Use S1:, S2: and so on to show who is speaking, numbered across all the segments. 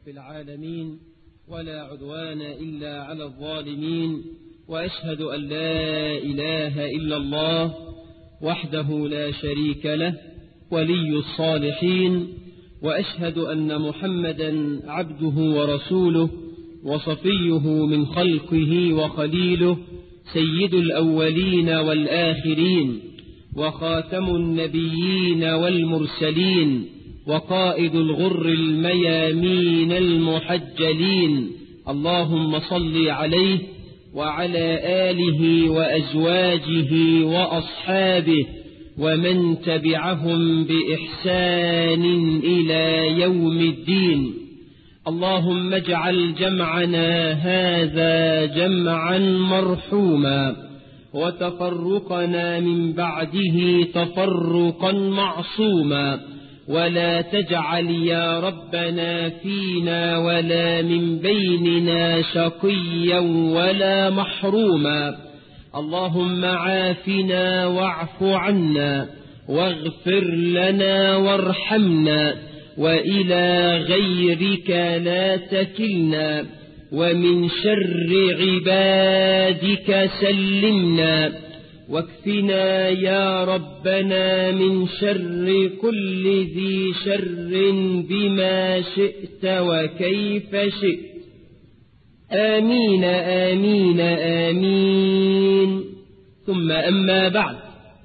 S1: رب العالمين ولا عدوان إلا على الظالمين وأشهد أن لا إله إلا الله وحده لا شريك له ولي الصالحين وأشهد أن محمدا عبده ورسوله وصفيه من خلقه وخليله سيد الأولين والآخرين وخاتم النبيين والمرسلين وقائد الغر الميامين المحجلين اللهم صل عليه وعلى آله وأزواجه وأصحابه ومن تبعهم بإحسان إلى يوم الدين اللهم اجعل جمعنا هذا جمعا مرحوما وتفرقنا من بعده تفرقا معصوما ولا تجعل يا ربنا فينا ولا من بيننا شقيا ولا محروما اللهم عافنا واعف عنا واغفر لنا وارحمنا وإلى غيرك لا تكلنا ومن شر عبادك سلمنا واكفنا يا ربنا من شر كل ذي شر بما شئت وكيف شئت آمين آمين آمين ثم أما بعد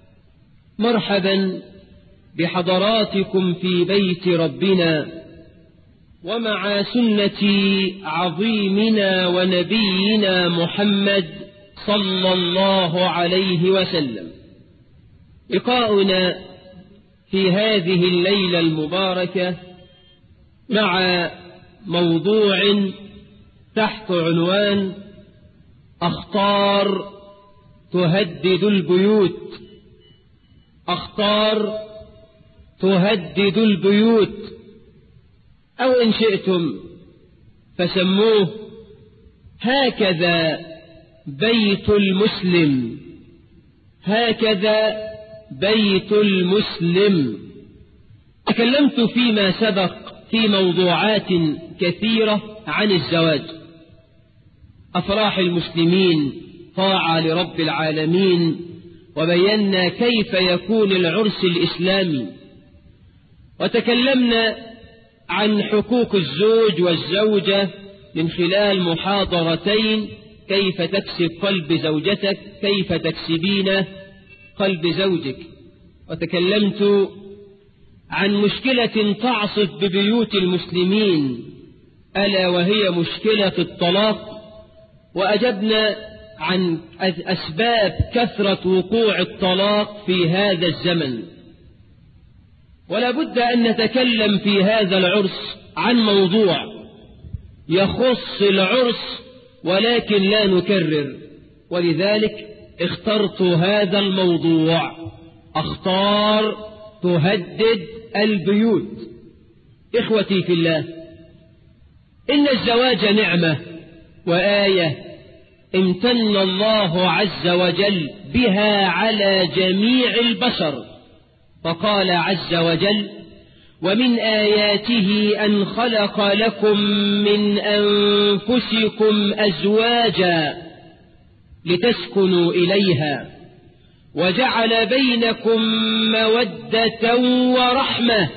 S1: مرحبا بحضراتكم في بيت ربنا ومع سنة عظيمنا ونبينا محمد صلى الله عليه وسلم لقاؤنا في هذه الليلة المباركة مع موضوع تحت عنوان أخطار تهدد البيوت أخطار تهدد البيوت أو إن شئتم فسموه هكذا بيت المسلم هكذا بيت المسلم تكلمت فيما سبق في موضوعات كثيرة عن الزواج أفراح المسلمين طاعة لرب العالمين وبينا كيف يكون العرس الإسلامي وتكلمنا عن حقوق الزوج والزوجة من خلال محاضرتين كيف تكسب قلب زوجتك كيف تكسبين قلب زوجك وتكلمت عن مشكلة تعصف ببيوت المسلمين ألا وهي مشكلة الطلاق وأجبنا عن أسباب كثرة وقوع الطلاق في هذا الزمن ولا بد أن نتكلم في هذا العرس عن موضوع يخص العرس ولكن لا نكرر ولذلك اخترت هذا الموضوع أخطار تهدد البيوت إخوتي في الله إن الزواج نعمة وآية امتن الله عز وجل بها على جميع البشر فقال عز وجل ومن آياته أن خلق لكم من أنفسكم أزواجا لتسكنوا إليها وجعل بينكم مودة ورحمة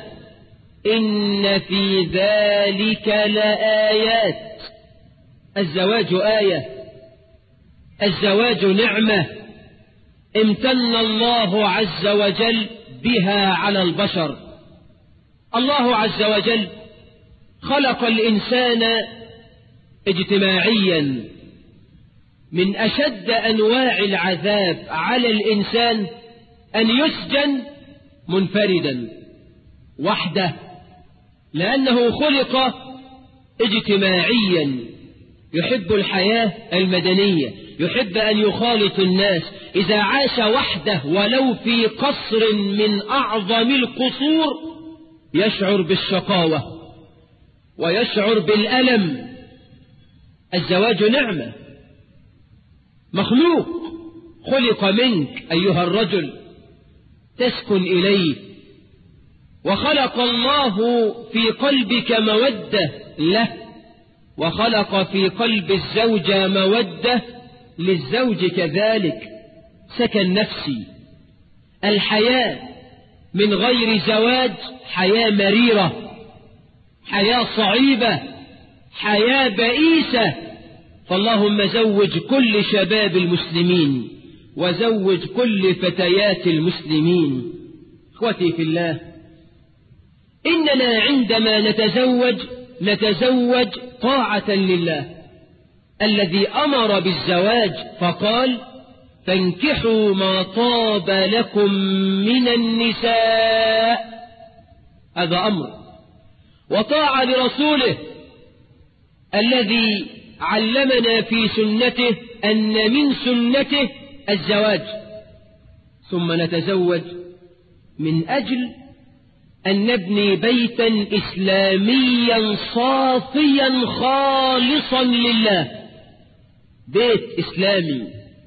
S1: إن في ذلك لآيات الزواج آية الزواج نعمة امتن الله عز وجل بها على البشر الله عز وجل خلق الإنسان اجتماعيا من أشد أنواع العذاب على الإنسان أن يسجن منفردا وحده لأنه خلق اجتماعيا يحب الحياة المدنية يحب أن يخالط الناس إذا عاش وحده ولو في قصر من أعظم القصور يشعر بالشقاوة ويشعر بالألم الزواج نعمة مخلوق خلق منك أيها الرجل تسكن إليه وخلق الله في قلبك مودة له وخلق في قلب الزوجة مودة للزوج كذلك سكن نفسي الحياة من غير زواج حياة مريرة حياة صعيبة حياة بئيسة فاللهم زوج كل شباب المسلمين وزوج كل فتيات المسلمين اخوتي في الله إننا عندما نتزوج نتزوج طاعة لله الذي أمر بالزواج فقال فانكحوا ما طاب لكم من النساء هذا أمر وطاعة لرسوله الذي علمنا في سنته أن من سنته الزواج ثم نتزوج من أجل أن نبني بيتا إسلاميا صافيا خالصا لله بيت إسلامي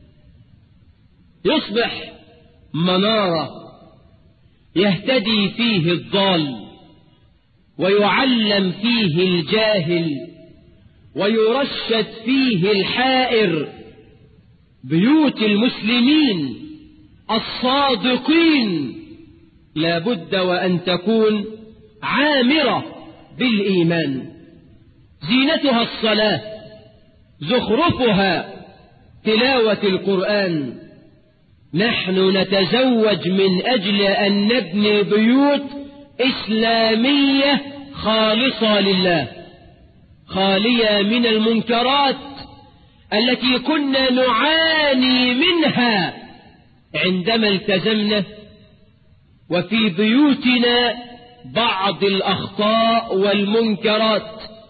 S1: يصبح منارة يهتدي فيه الضال ويعلم فيه الجاهل ويرشد فيه الحائر بيوت المسلمين الصادقين لا بد وأن تكون عامرة بالإيمان زينتها الصلاة زخرفها تلاوة القرآن نحن نتزوج من أجل أن نبني بيوت إسلامية خالصة لله خالية من المنكرات التي كنا نعاني منها عندما التزمنا وفي بيوتنا بعض الأخطاء والمنكرات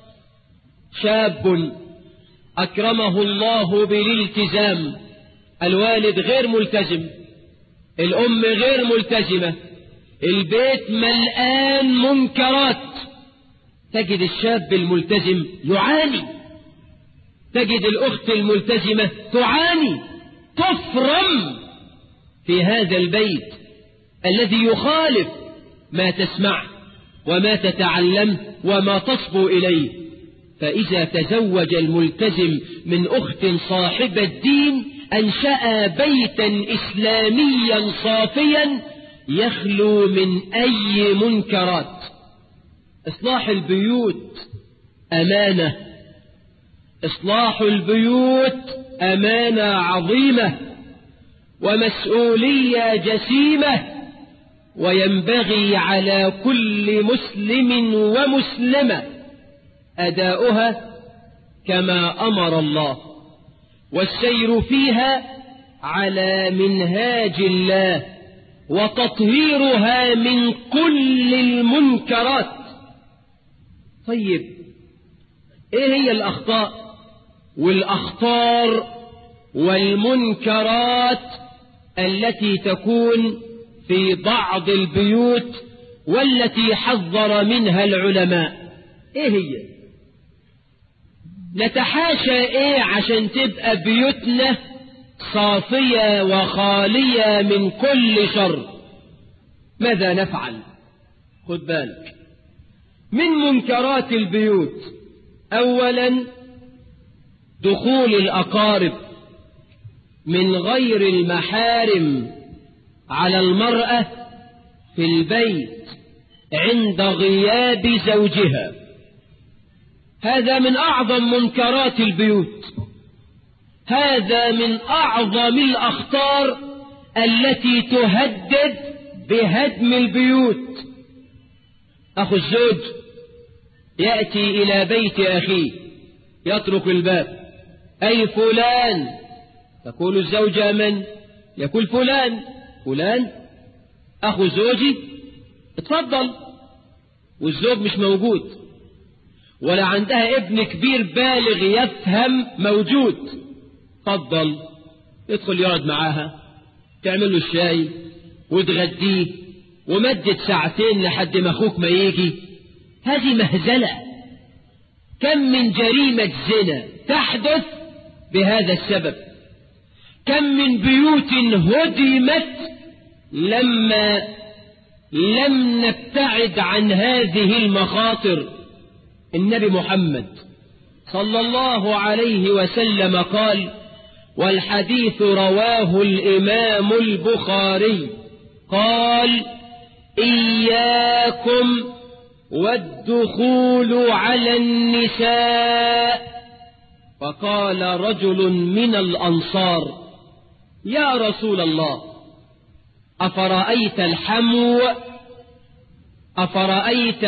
S1: شاب أكرمه الله بالالتزام الوالد غير ملتزم الأم غير ملتزمة البيت ملآن منكرات تجد الشاب الملتزم يعاني تجد الأخت الملتزمة تعاني تفرم في هذا البيت الذي يخالف ما تسمع وما تتعلم وما تصبو إليه فإذا تزوج الملتزم من أخت صاحبة الدين أنشأ بيتا إسلاميا صافيا يخلو من أي منكرات إصلاح البيوت أمانة إصلاح البيوت أمانة عظيمة ومسؤولية جسيمة وينبغي على كل مسلم ومسلمة أداؤها كما أمر الله والسير فيها على منهاج الله وتطهيرها من كل المنكرات طيب ايه هي الأخطاء والأخطار والمنكرات التي تكون في بعض البيوت والتي حذر منها العلماء ايه هي نتحاشى ايه عشان تبقى بيوتنا صافية وخالية من كل شر ماذا نفعل خد بالك من منكرات البيوت اولا دخول الاقارب من غير المحارم على المرأة في البيت عند غياب زوجها هذا من أعظم منكرات البيوت هذا من أعظم الأخطار التي تهدد بهدم البيوت أخو الزوج يأتي إلى بيت أخيه يترك الباب أي فلان تقول الزوجة من يقول فلان فلان أخو زوجي اتفضل والزوج مش موجود ولا عندها ابن كبير بالغ يفهم موجود اتفضل يدخل يقعد معاها تعمل له الشاي وتغديه ومدت ساعتين لحد ما اخوك ما يجي هذه مهزلة كم من جريمة زنا تحدث بهذا السبب كم من بيوت هدمت لما لم نبتعد عن هذه المخاطر النبي محمد صلى الله عليه وسلم قال والحديث رواه الإمام البخاري قال إياكم والدخول على النساء فقال رجل من الأنصار يا رسول الله أفرأيت الحمو أفرأيت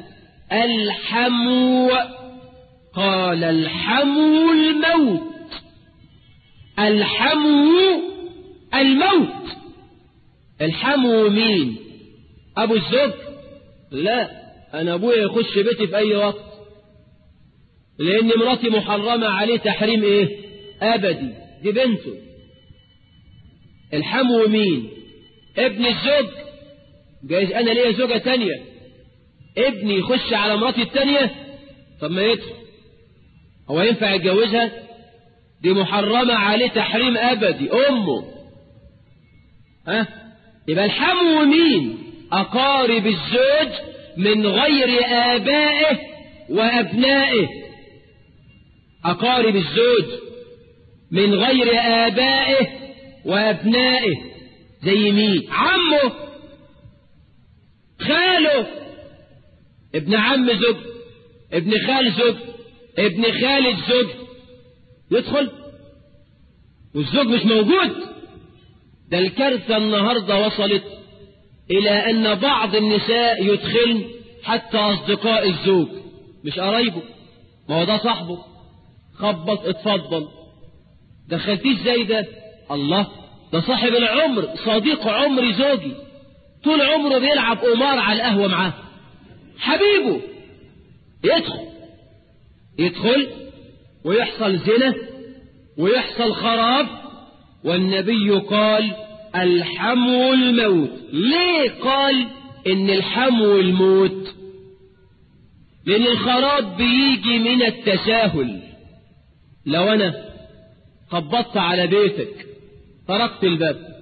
S1: الحمو قال الحمو الموت الحمو الموت الحمو مين أبو الزوج لا أنا أبويا يخش بيتي في أي وقت لأن مراتي محرمة عليه تحريم إيه أبدي دي بنته الحمو مين ابن الزوج جايز أنا ليا زوجة تانية ابني يخش على مراتي التانية طب ما يدخل هو ينفع يتجوزها دي محرمة عليه تحريم أبدي أمه ها يبقى الحمو مين أقارب الزوج من غير آبائه وأبنائه أقارب الزوج من غير آبائه وأبنائه زي مين عمه خاله ابن عم زوج ابن خال زوج ابن خالد زوج يدخل والزوج مش موجود ده الكارثة النهاردة وصلت إلى أن بعض النساء يدخلن حتى أصدقاء الزوج مش قرايبه ما هو ده صاحبه خبط اتفضل دخلتيه ازاي ده الله ده صاحب العمر صديق عمري زوجي طول عمره بيلعب قمار على القهوة معاه حبيبه يدخل يدخل ويحصل زنا ويحصل خراب والنبي قال الحمو الموت ليه قال ان الحمو الموت لان الخراب بيجي من التساهل لو انا خبطت على بيتك طرقت الباب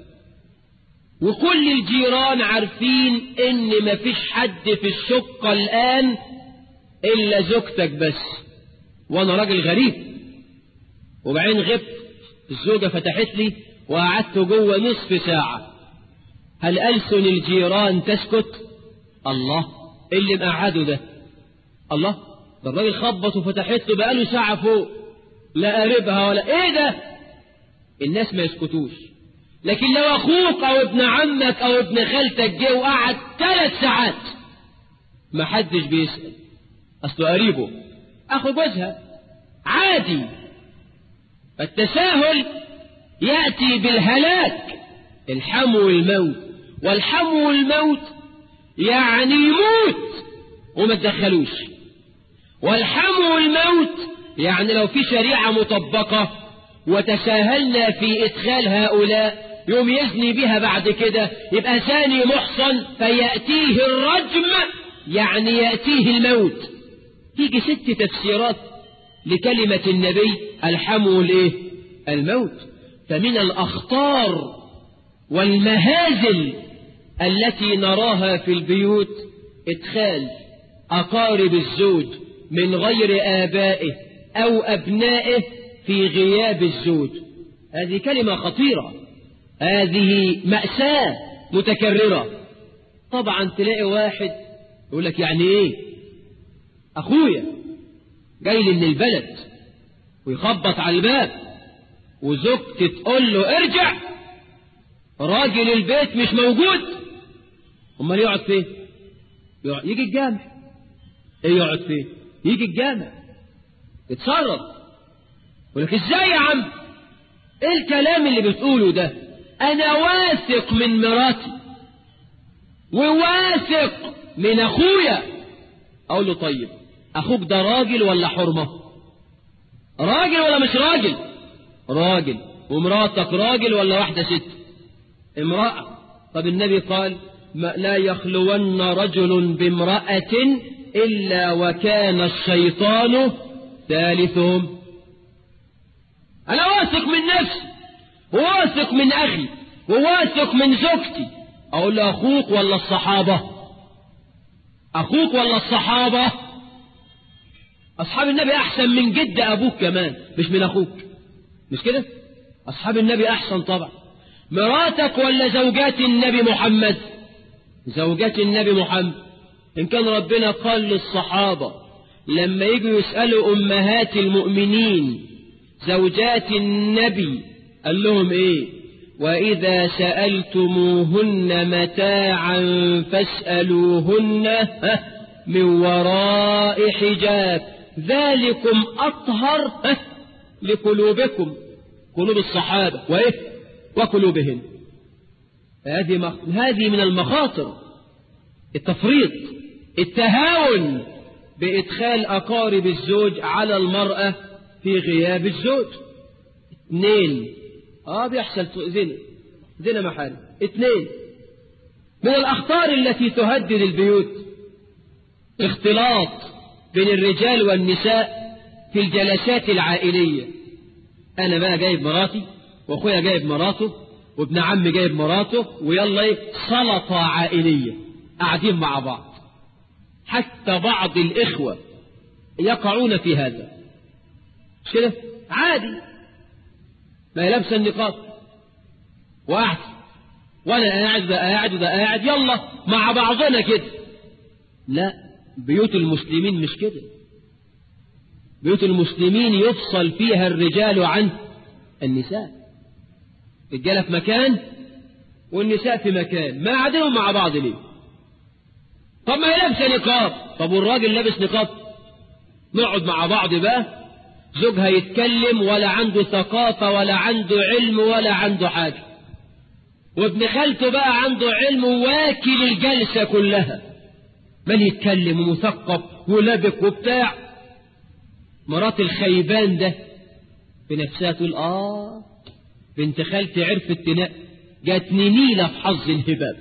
S1: وكل الجيران عارفين ان مفيش حد في الشقة الان الا زوجتك بس وانا راجل غريب وبعدين غبت الزوجة فتحت لي وقعدت جوه نصف ساعة هل ألسن الجيران تسكت الله اللي مقعده ده الله ده الراجل خبط وفتحت له بقاله ساعة فوق لا قربها ولا ايه ده الناس ما يسكتوش لكن لو اخوك او ابن عمك او ابن خالتك جه وقعد ثلاث ساعات ما حدش بيسأل اصله قريبه اخو جوزها عادي فالتساهل يأتي بالهلاك الحمو الموت والحمو الموت يعني يموت وما تدخلوش والحمو الموت يعني لو في شريعة مطبقة وتساهلنا في إدخال هؤلاء يوم يزني بها بعد كده يبقى زاني محصن فيأتيه الرجم يعني يأتيه الموت تيجي ست تفسيرات لكلمة النبي الحمو الايه الموت فمن الأخطار والمهازل التي نراها في البيوت إدخال أقارب الزوج من غير آبائه أو أبنائه في غياب الزوج هذه كلمة خطيرة هذه مأساة متكررة طبعا تلاقي واحد يقول لك يعني ايه اخويا جاي لي من البلد ويخبط على الباب وزوجتي تقول له ارجع راجل البيت مش موجود امال يقعد فين يقعد يجي الجامع ايه يقعد فين يجي الجامع يتصرف يقول لك ازاي يا عم ايه الكلام اللي بتقوله ده انا واثق من مراتي وواثق من اخويا اقول له طيب اخوك ده راجل ولا حرمة راجل ولا مش راجل راجل ومراتك راجل ولا واحدة ست امرأة طب النبي قال ما لا يخلون رجل بامرأة إلا وكان الشيطان ثالثهم أنا واثق من نفسي وواثق من أخي وواثق من زوجتي أقول له أخوك ولا الصحابة أخوك ولا الصحابة أصحاب النبي أحسن من جد أبوك كمان مش من أخوك مش كده أصحاب النبي أحسن طبعا مراتك ولا زوجات النبي محمد زوجات النبي محمد إن كان ربنا قال للصحابة لما يجوا يسألوا أمهات المؤمنين زوجات النبي قال لهم إيه وإذا سألتموهن متاعا فاسألوهن من وراء حجاب ذلكم أطهر لقلوبكم قلوب الصحابة وإيه وقلوبهن هذه مخ... هذه من المخاطر التفريط التهاون بإدخال أقارب الزوج على المرأة في غياب الزوج اثنين اه بيحصل زنا زنا محارم اثنين من الأخطار التي تهدد البيوت اختلاط بين الرجال والنساء في الجلسات العائلية أنا بقى جايب مراتي وأخويا جايب مراته وابن عمي جايب مراته ويلا ايه سلطة عائلية قاعدين مع بعض حتى بعض الإخوة يقعون في هذا مش كده عادي ما يلبس النقاط وقعد وانا قاعد ده قاعد وده قاعد يلا مع بعضنا كده لا بيوت المسلمين مش كده بيوت المسلمين يفصل فيها الرجال عن النساء الرجاله في مكان والنساء في مكان ما قاعدين مع بعض ليه طب ما هي لابسه نقاب طب والراجل لابس نقاب نقعد مع بعض بقى زوجها يتكلم ولا عنده ثقافة ولا عنده علم ولا عنده حاجة وابن خالته بقى عنده علم واكل الجلسة كلها من يتكلم ومثقف ولبك وبتاع مرات الخيبان ده بنفسها تقول آه بنت خالتي عرفت تنق جاتني نيلة في حظ الهباب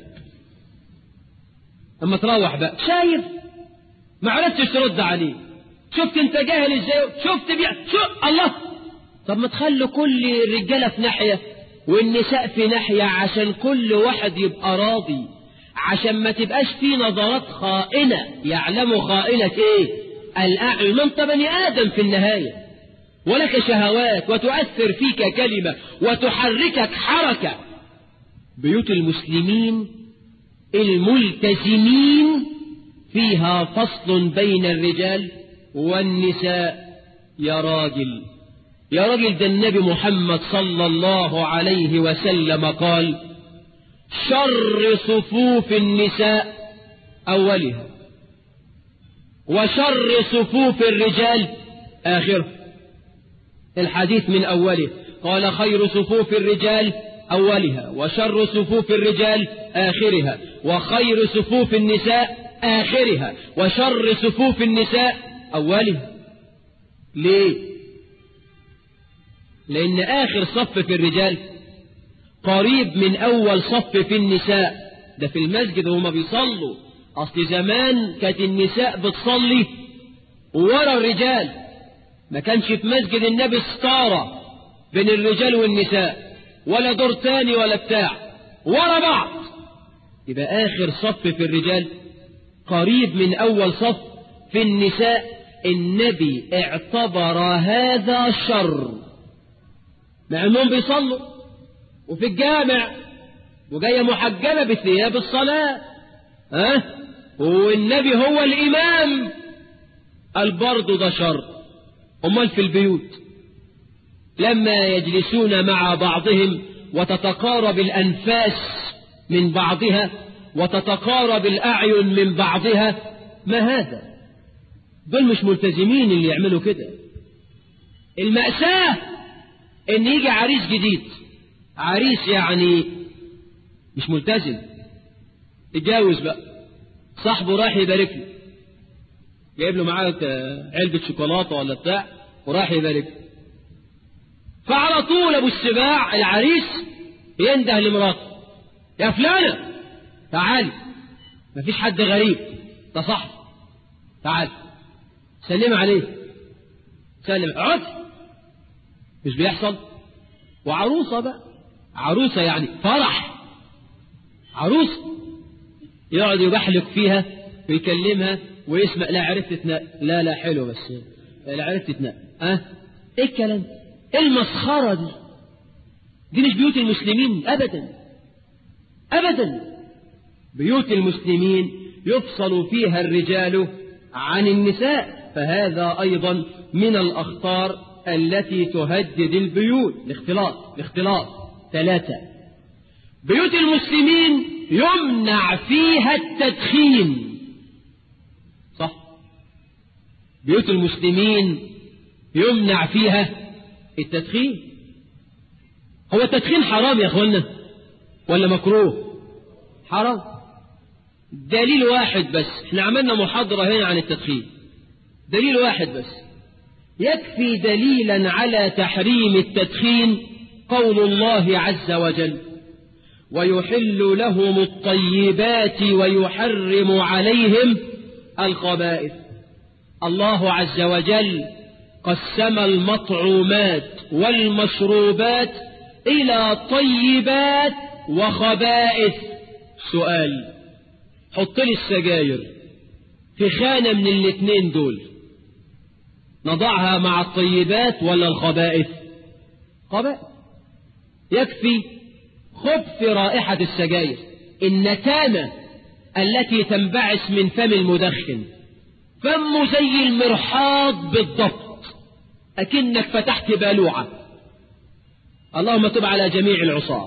S1: اما تروح بقى شايف ما عرفتش ترد عليه شفت انت جاهل ازاي شفت بيع شو الله طب ما تخلوا كل الرجاله في ناحيه والنساء في ناحيه عشان كل واحد يبقى راضي عشان ما تبقاش في نظرات خائنه يعلم خائنه ايه الاعين ما انت بني ادم في النهايه ولك شهوات وتؤثر فيك كلمه وتحركك حركه بيوت المسلمين الملتزمين فيها فصل بين الرجال والنساء يا راجل يا راجل ده النبي محمد صلى الله عليه وسلم قال شر صفوف النساء أولها وشر صفوف الرجال آخره الحديث من أوله قال خير صفوف الرجال أولها وشر صفوف الرجال آخرها وخير صفوف النساء آخرها وشر صفوف النساء أولها ليه لأن آخر صف في الرجال قريب من أول صف في النساء ده في المسجد وهما بيصلوا أصل زمان كانت النساء بتصلي ورا الرجال ما كانش في مسجد النبي ستارة بين الرجال والنساء ولا دور تاني ولا بتاع ورا بعض يبقى آخر صف في الرجال قريب من أول صف في النساء النبي اعتبر هذا شر مع انهم بيصلوا وفي الجامع وجايه محجبه بثياب الصلاه ها أه؟ والنبي هو الامام قال برضه ده شر امال في البيوت لما يجلسون مع بعضهم وتتقارب الانفاس من بعضها وتتقارب الاعين من بعضها ما هذا دول مش ملتزمين اللي يعملوا كده المأساة ان يجي عريس جديد عريس يعني مش ملتزم اتجوز بقى صاحبه راح يبارك له جايب له معاه علبة شوكولاتة ولا بتاع وراح يبارك له فعلى طول ابو السباع العريس ينده لمراته يا فلانة تعالي مفيش حد غريب ده صاحبي تعالي سلم عليه سلم اقعد مش بيحصل وعروسة بقى عروسة يعني فرح عروسة يقعد يبحلق فيها ويكلمها ويسمع لا عرفت لا لا حلو بس العيال تتنقل أه؟ ايه الكلام ايه المسخرة دي دي مش بيوت المسلمين ابدا ابدا بيوت المسلمين يفصل فيها الرجال عن النساء فهذا ايضا من الاخطار التي تهدد البيوت الاختلاط الاختلاط ثلاثة بيوت المسلمين يمنع فيها التدخين صح بيوت المسلمين يمنع فيها التدخين هو التدخين حرام يا اخوانا ولا مكروه حرام دليل واحد بس احنا عملنا محاضرة هنا عن التدخين دليل واحد بس يكفي دليلا على تحريم التدخين قول الله عز وجل ويحل لهم الطيبات ويحرم عليهم الخبائث الله عز وجل قسم المطعومات والمشروبات إلى طيبات وخبائث سؤال حط لي السجاير في خانة من الاثنين دول نضعها مع الطيبات ولا الخبائث خبائث يكفي خبث رائحة السجاير النتامة التي تنبعث من فم المدخن فمه زي المرحاض بالضبط أكنك فتحت بالوعة اللهم تب على جميع العصاة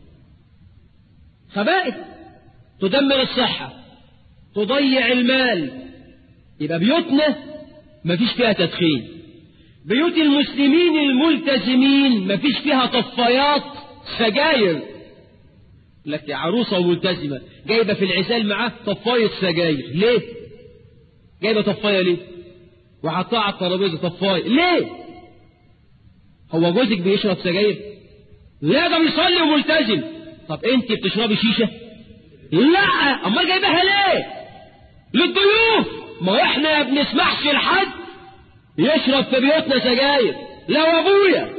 S1: خبائث تدمر الصحة تضيع المال يبقى بيوتنا ما فيش فيها تدخين بيوت المسلمين الملتزمين ما فيش فيها طفايات سجاير لك يا عروسة وملتزمة جايبة في العزال معاه طفاية سجاير ليه جايبة طفاية ليه وحطها على الترابيزة طفاية ليه هو جوزك بيشرب سجاير لا ده بيصلي وملتزم طب انت بتشربي شيشة لا امال جايبها ليه للضيوف ما احنا ما بنسمحش لحد يشرب في بيوتنا سجاير لا وابويا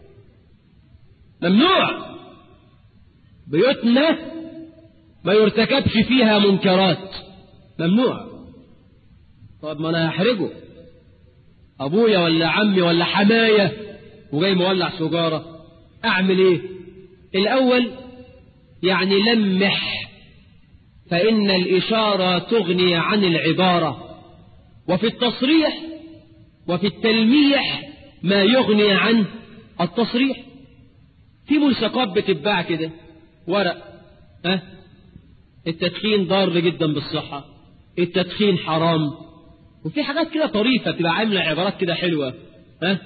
S1: ممنوع بيوتنا ما يرتكبش فيها منكرات ممنوع طب ما انا هحرجه ابويا ولا عمي ولا حماية وجاي مولع سجارة اعمل ايه الاول يعني لمح فان الاشارة تغني عن العبارة وفي التصريح وفي التلميح ما يغني عن التصريح في ملصقات بتتباع كده ورق ها التدخين ضار جدا بالصحة التدخين حرام وفي حاجات كده طريفة تبقى عاملة عبارات كده حلوة ها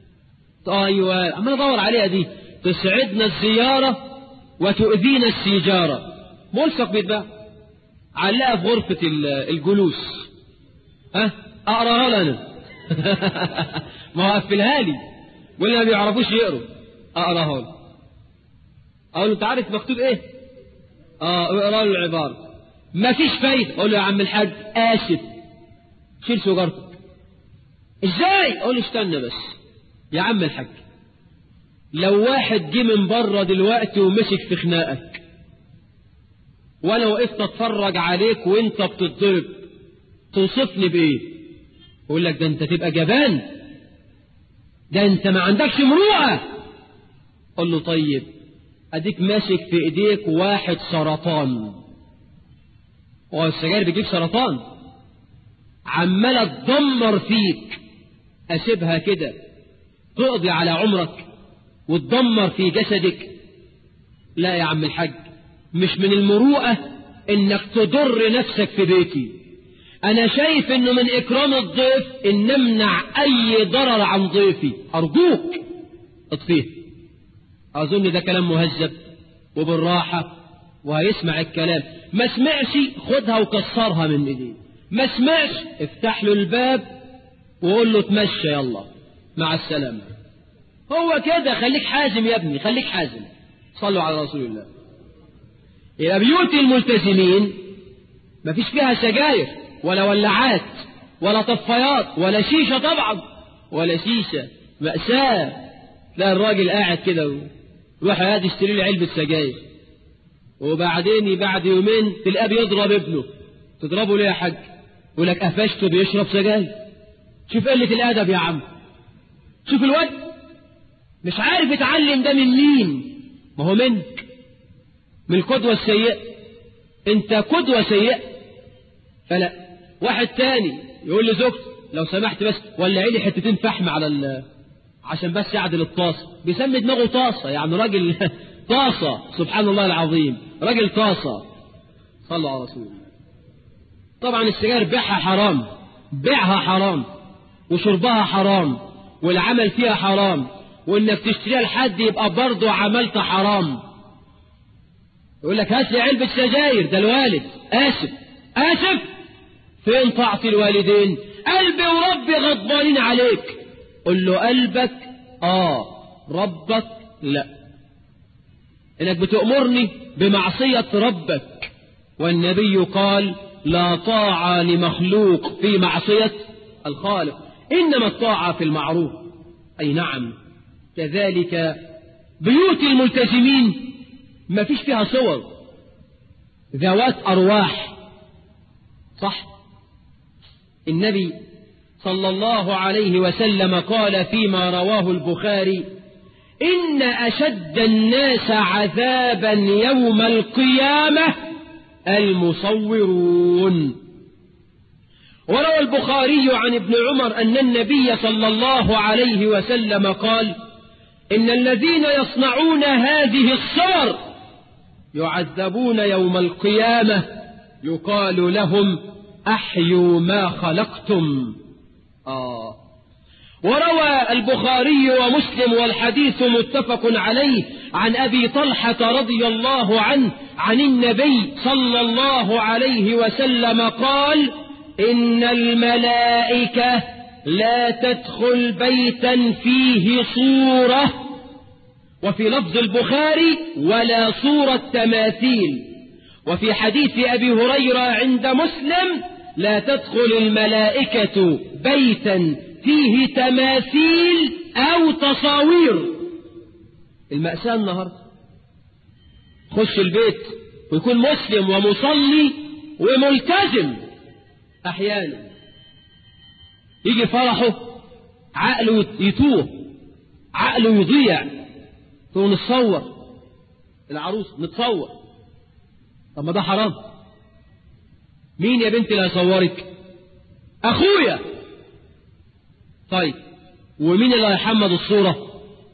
S1: ايوه عمال ادور عليها دي تسعدنا الزيارة وتؤذينا السيجارة ملصق بيتباع علقها في غرفة الجلوس ها اقراها لنا ما هو قفلها لي واللي ما بيعرفوش يقروا اقراها له اقول له انت عارف مكتوب ايه اه اقرا له العباره ما فيش فايده اقول له يا عم الحاج اسف شيل سجارتك ازاي اقول له استنى بس يا عم الحاج لو واحد جه من بره دلوقتي ومسك في خناقك وانا وقفت اتفرج عليك وانت بتتضرب توصفني بايه اقول لك ده انت تبقى جبان ده انت ما عندكش مروءه قل له طيب اديك ماسك في ايديك واحد سرطان هو السجاير بيجيب سرطان عمالة تدمر فيك اسيبها كده تقضي على عمرك وتدمر في جسدك لا يا عم الحاج مش من المروءة انك تضر نفسك في بيتي انا شايف انه من اكرام الضيف ان نمنع اي ضرر عن ضيفي ارجوك اطفيه اظن ده كلام مهذب وبالراحة وهيسمع الكلام ما سمعش خدها وكسرها من ايديه ما سمعش افتح له الباب وقول له اتمشى يلا مع السلامة هو كده خليك حازم يا ابني خليك حازم صلوا على رسول الله إلى بيوت الملتزمين ما فيش فيها سجاير ولا ولعات ولا طفايات ولا شيشة طبعا ولا شيشة مأساة لا الراجل قاعد كده يروح يقعد يشتري لي علبة سجاير وبعدين بعد يومين تلاقيه بيضرب ابنه تضربه ليه يا حاج يقول لك قفشته بيشرب سجاير شوف قلة الأدب يا عم شوف الواد مش عارف يتعلم ده من مين ما هو منك من القدوة السيئة انت قدوة سيئة فلا واحد تاني يقول لزوجته لو سمحت بس ولعي لي حتتين فحم على ال عشان بس يعدل الطاسة بيسمي دماغه طاسة يعني راجل طاسة سبحان الله العظيم راجل طاسة صلوا على رسول الله طبعا السجاير بيعها حرام بيعها حرام وشربها حرام والعمل فيها حرام وانك تشتريها لحد يبقى برضه عملت حرام يقول لك هات لي علبة سجاير ده الوالد آسف آسف فين طاعة الوالدين قلبي وربي غضبانين عليك قل له قلبك آه ربك لا إنك بتأمرني بمعصية ربك والنبي قال لا طاعة لمخلوق في معصية الخالق إنما الطاعة في المعروف أي نعم كذلك بيوت الملتزمين ما فيش فيها صور ذوات أرواح صح النبي صلى الله عليه وسلم قال فيما رواه البخاري إن أشد الناس عذابا يوم القيامة المصورون وروى البخاري عن ابن عمر أن النبي صلى الله عليه وسلم قال إن الذين يصنعون هذه الصور يعذبون يوم القيامة يقال لهم أحيوا ما خلقتم آه وروى البخاري ومسلم والحديث متفق عليه عن أبي طلحة رضي الله عنه عن النبي صلى الله عليه وسلم قال إن الملائكة لا تدخل بيتا فيه صورة وفي لفظ البخاري ولا صورة تماثيل وفي حديث أبي هريرة عند مسلم لا تدخل الملائكة بيتا فيه تماثيل أو تصاوير المأساة النهاردة خش البيت ويكون مسلم ومصلي وملتزم أحيانا يجي فرحه عقله يتوه عقله يضيع تقول نتصور العروس نتصور طب ما ده حرام مين يا بنتي اللي هيصورك اخويا طيب ومين اللي هيحمد الصورة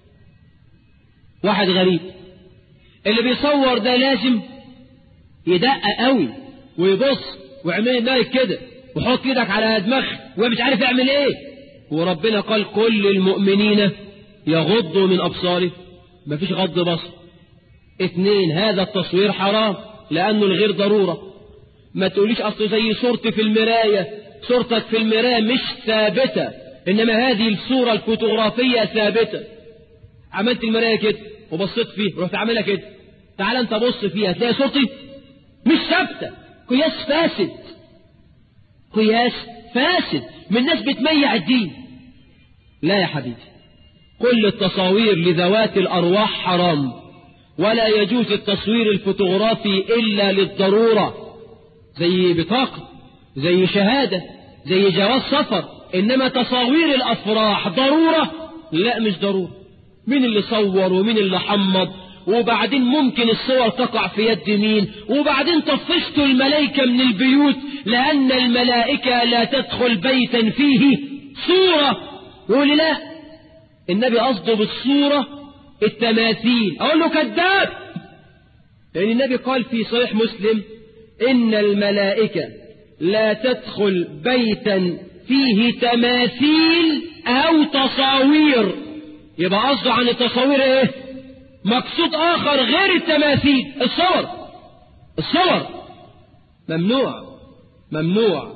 S1: واحد غريب اللي بيصور ده لازم يدقق قوي ويبص ويعمل دماغك كده وحط ايدك على دماغك ومش عارف يعمل ايه وربنا قال كل المؤمنين يغضوا من ابصارهم مفيش غض بصر اثنين هذا التصوير حرام لانه الغير ضرورة ما تقوليش اصل زي صورتي في المراية صورتك في المراية مش ثابتة انما هذه الصورة الفوتوغرافية ثابتة عملت المراية كده وبصيت فيه رحت عاملها كده تعال انت بص فيها تلاقي صورتي مش ثابتة قياس فاسد قياس فاسد من ناس بتميع الدين لا يا حبيبي كل التصاوير لذوات الأرواح حرام ولا يجوز التصوير الفوتوغرافي إلا للضرورة زي بطاقة زي شهادة زي جواز سفر إنما تصاوير الأفراح ضرورة لا مش ضرورة مين اللي صور ومين اللي حمض وبعدين ممكن الصور تقع في يد مين وبعدين طفشتوا الملائكة من البيوت لأن الملائكة لا تدخل بيتا فيه صورة يقول لي لا النبي قصده بالصورة التماثيل أقول له كذاب لأن النبي قال في صحيح مسلم إن الملائكة لا تدخل بيتا فيه تماثيل أو تصاوير يبقى قصده عن التصاوير إيه مقصود آخر غير التماثيل الصور الصور ممنوع ممنوع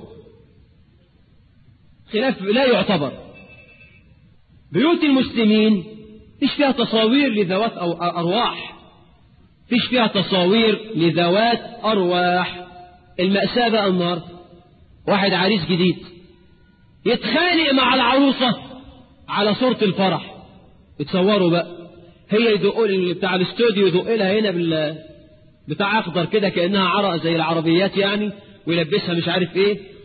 S1: خلاف لا يعتبر بيوت المسلمين فيش فيها تصاوير لذوات أو أرواح فيش فيها تصاوير لذوات أرواح المأساة بقى النهاردة واحد عريس جديد يتخانق مع العروسة على صورة الفرح يتصوروا بقى هي يدق بتاع الاستوديو يدق لها هنا بال بتاع اخضر كده كانها عرق زي العربيات يعني ويلبسها مش عارف ايه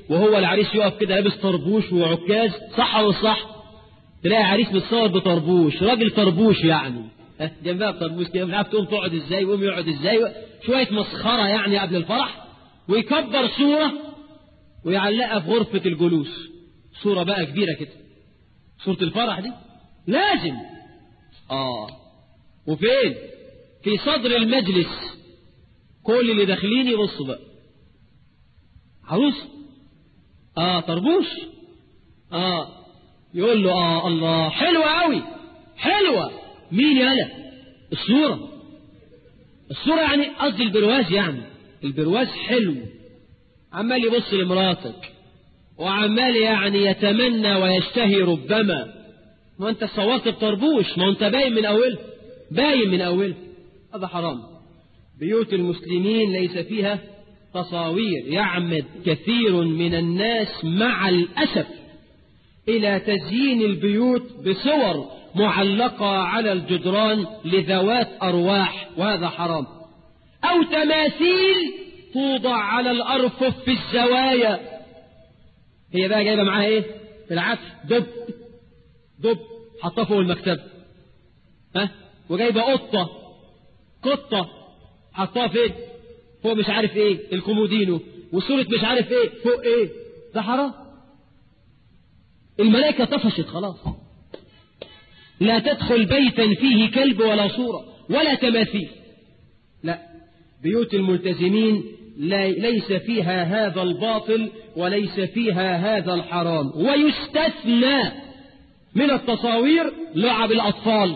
S1: وهو العريس يقف كده لابس طربوش وعكاز صح ولا صح تلاقي عريس متصور بطربوش راجل طربوش يعني ها، جنبها بطربوش كده مش عارف تقوم تقعد ازاي ويقوم يقعد ازاي شويه مسخره يعني قبل الفرح ويكبر صوره ويعلقها في غرفه الجلوس صوره بقى كبيره كده صوره الفرح دي لازم اه وفين في صدر المجلس كل اللي داخلين يبصوا بقى عروس اه طربوش اه يقول له اه الله حلوة قوي حلوة مين يالا الصورة الصورة يعني قصدي البرواز يعني البرواز حلو عمال يبص لمراتك وعمال يعني يتمنى ويشتهي ربما ما انت صورت بطربوش ما انت باين من اول باين من اول هذا حرام بيوت المسلمين ليس فيها تصاوير يعمد كثير من الناس مع الأسف إلى تزيين البيوت بصور معلقة على الجدران لذوات أرواح وهذا حرام أو تماثيل توضع على الأرفف في الزوايا هي بقى جايبة معاها إيه بالعكس دب دب حطها فوق المكتب ها وجايبة قطة قطة حطها فين فوق مش عارف ايه الكومودينو وصورة مش عارف ايه فوق ايه ده حرام الملائكة طفشت خلاص لا تدخل بيتا فيه كلب ولا صورة ولا تماثيل لا بيوت الملتزمين لا ليس فيها هذا الباطل وليس فيها هذا الحرام ويستثنى من التصاوير لعب الأطفال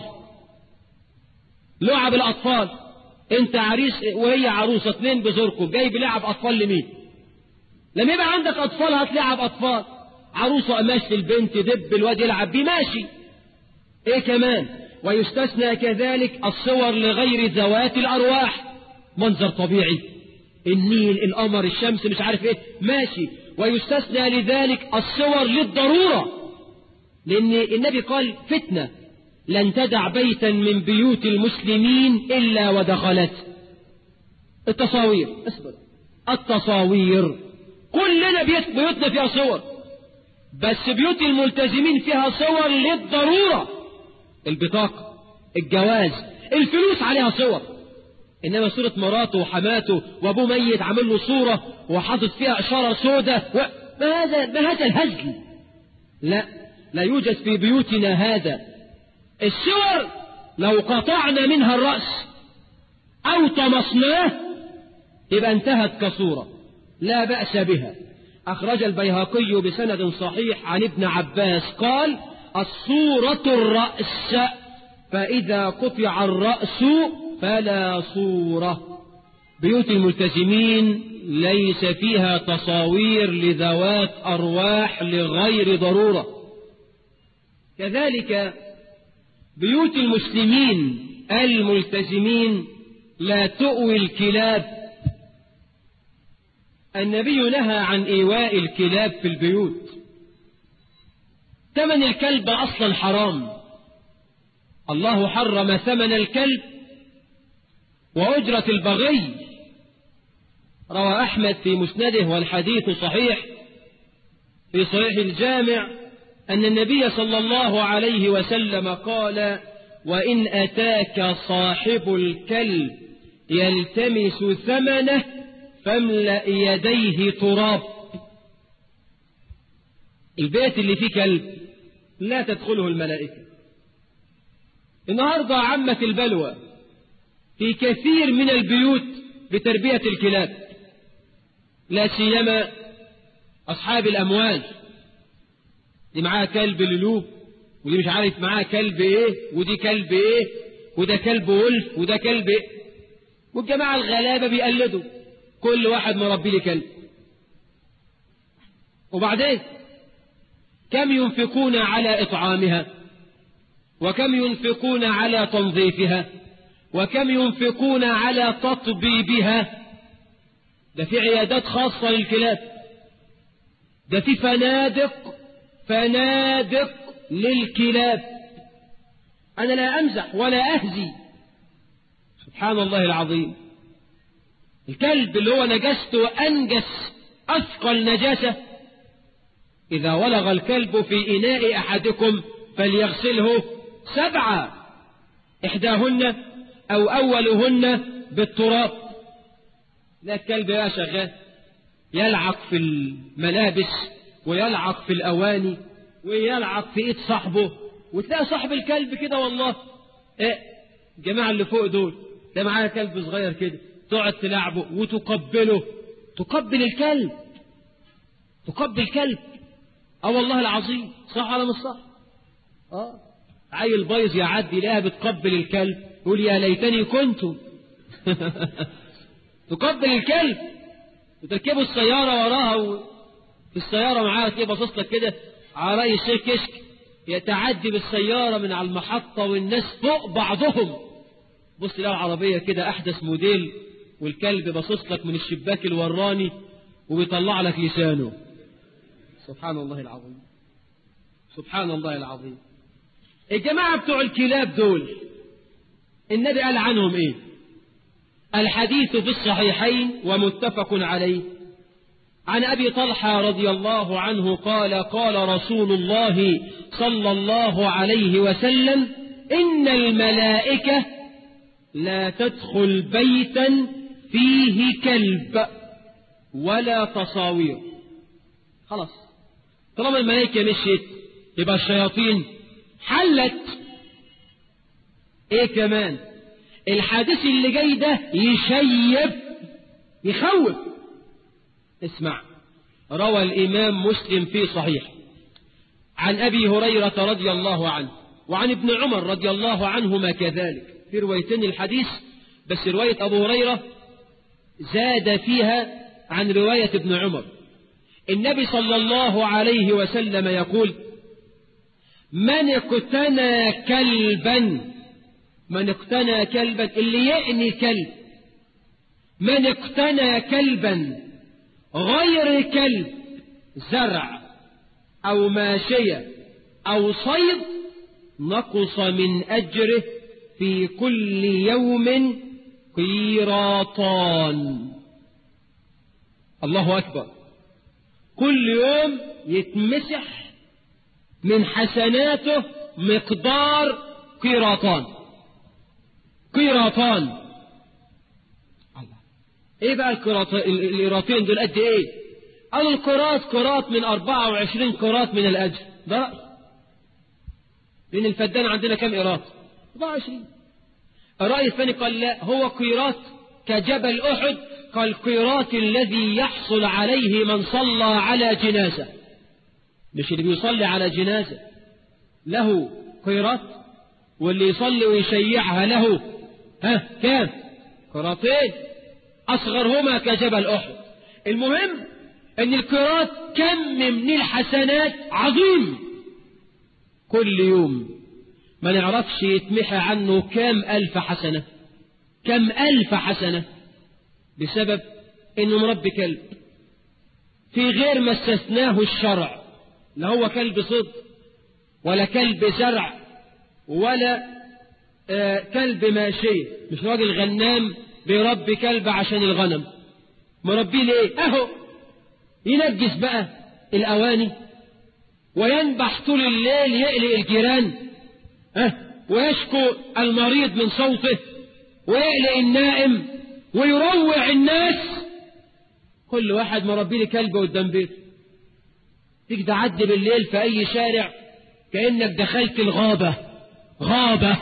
S1: لعب الأطفال انت عريس وهي عروسة اتنين بزوركم جايب لعب أطفال لمين لما يبقى عندك أطفال هتلعب أطفال عروسة ماشي البنت دب الواد يلعب بيه ماشي ايه كمان ويستثنى كذلك الصور لغير ذوات الأرواح منظر طبيعي النيل القمر الشمس مش عارف ايه ماشي ويستثنى لذلك الصور للضرورة لأن النبي قال فتنة لن تدع بيتا من بيوت المسلمين إلا ودخلت التصاوير اصبر التصاوير كلنا بيت بيوتنا فيها صور بس بيوت الملتزمين فيها صور للضرورة البطاقة الجواز الفلوس عليها صور إنما صورة مراته وحماته وأبوه ميت عامل له صورة وحاطط فيها إشارة سودة و... ما هذا ما هذا الهزل لا لا يوجد في بيوتنا هذا الصور لو قطعنا منها الرأس أو طمسناه يبقى انتهت كصورة لا بأس بها أخرج البيهقي بسند صحيح عن ابن عباس قال الصورة الرأس فإذا قطع الرأس فلا صورة بيوت الملتزمين ليس فيها تصاوير لذوات أرواح لغير ضرورة كذلك بيوت المسلمين الملتزمين لا تؤوي الكلاب النبي نهى عن إيواء الكلاب في البيوت ثمن الكلب أصلا حرام الله حرم ثمن الكلب وأجرة البغي روى أحمد في مسنده والحديث صحيح في صحيح الجامع أن النبي صلى الله عليه وسلم قال وإن أتاك صاحب الكلب يلتمس ثمنه فاملأ يديه تراب البيت اللي فيه كلب لا تدخله الملائكة النهاردة عمت البلوى في كثير من البيوت بتربية الكلاب لا سيما أصحاب الأموال دي معاها كلب للوب ودي مش عارف معاها كلب ايه ودي كلب ايه وده كلب ولف وده كلب ايه والجماعة الغلابة بيقلدوا كل واحد مربي لي كلب وبعدين كم ينفقون على إطعامها وكم ينفقون على تنظيفها وكم ينفقون على تطبيبها ده في عيادات خاصة للكلاب ده في فنادق فنادق للكلاب أنا لا أمزح ولا أهزي سبحان الله العظيم الكلب اللي هو نجسته أنجس أثقل نجاسة إذا ولغ الكلب في إناء أحدكم فليغسله سبعة إحداهن أو أولهن بالتراب لا الكلب يا شغال يلعق في الملابس ويلعق في الأواني ويلعق في إيد صاحبه وتلاقي صاحب الكلب كده والله إيه الجماعة اللي فوق دول ده معاه كلب صغير كده تقعد تلعبه وتقبله تقبل الكلب تقبل كلب اه والله العظيم صح ولا مش صح اه عيل بايظ يعدي لها بتقبل الكلب يقول يا ليتني كنت تقبل الكلب وتركبوا السيارة وراها و... في السيارة معاها تلاقيه باصص لك كده على رأي الشيخ كشك يتعدي بالسيارة من على المحطة والناس فوق بعضهم بص لها العربية كده أحدث موديل والكلب باصص لك من الشباك الوراني وبيطلع لك لسانه سبحان الله العظيم سبحان الله العظيم الجماعة بتوع الكلاب دول النبي قال عنهم ايه الحديث في الصحيحين ومتفق عليه عن أبي طلحة رضي الله عنه قال قال رسول الله صلى الله عليه وسلم إن الملائكة لا تدخل بيتا فيه كلب ولا تصاوير خلاص طالما الملائكة مشيت يبقى الشياطين حلت ايه كمان الحديث اللي جاي ده يشيب يخوف اسمع روى الإمام مسلم في صحيح عن أبي هريرة رضي الله عنه وعن ابن عمر رضي الله عنهما كذلك في روايتين الحديث بس رواية أبو هريرة زاد فيها عن رواية ابن عمر النبي صلى الله عليه وسلم يقول من اقتنى كلبا من اقتنى كلبا اللي يأني كلب من اقتنى كلبا غير كلب زرع أو ماشية أو صيد نقص من أجره في كل يوم قيراطان الله أكبر كل يوم يتمسح من حسناته مقدار قيراطان قيراطان الله ايه بقى القيراطين دول قد ايه قالوا القراط قراط من 24 قراط من الاجر ده رأي لان الفدان عندنا كم قراط 24 الرأي الثاني قال لا هو قيراط كجبل أحد كالقيراط الذي يحصل عليه من صلى على جنازة مش اللي بيصلي على جنازة له قيراط واللي يصلي ويشيعها له ها كام قراطين أصغرهما كجبل أحد المهم أن القيراط كم من الحسنات عظيم كل يوم ما نعرفش يتمحى عنه كام ألف حسنة كم ألف حسنة بسبب أنه مربي كلب في غير ما استثناه الشرع لا هو كلب صد ولا كلب زرع ولا آه كلب ماشي مش راجل غنام بيربي كلب عشان الغنم مربيه ليه اهو ينجس بقى الاواني وينبح طول الليل يقلق الجيران أه ويشكو المريض من صوته ويقلق النائم ويروع الناس كل واحد مربي لي كلب قدام بيته تيجي تعدي بالليل في أي شارع كأنك دخلت الغابة غابة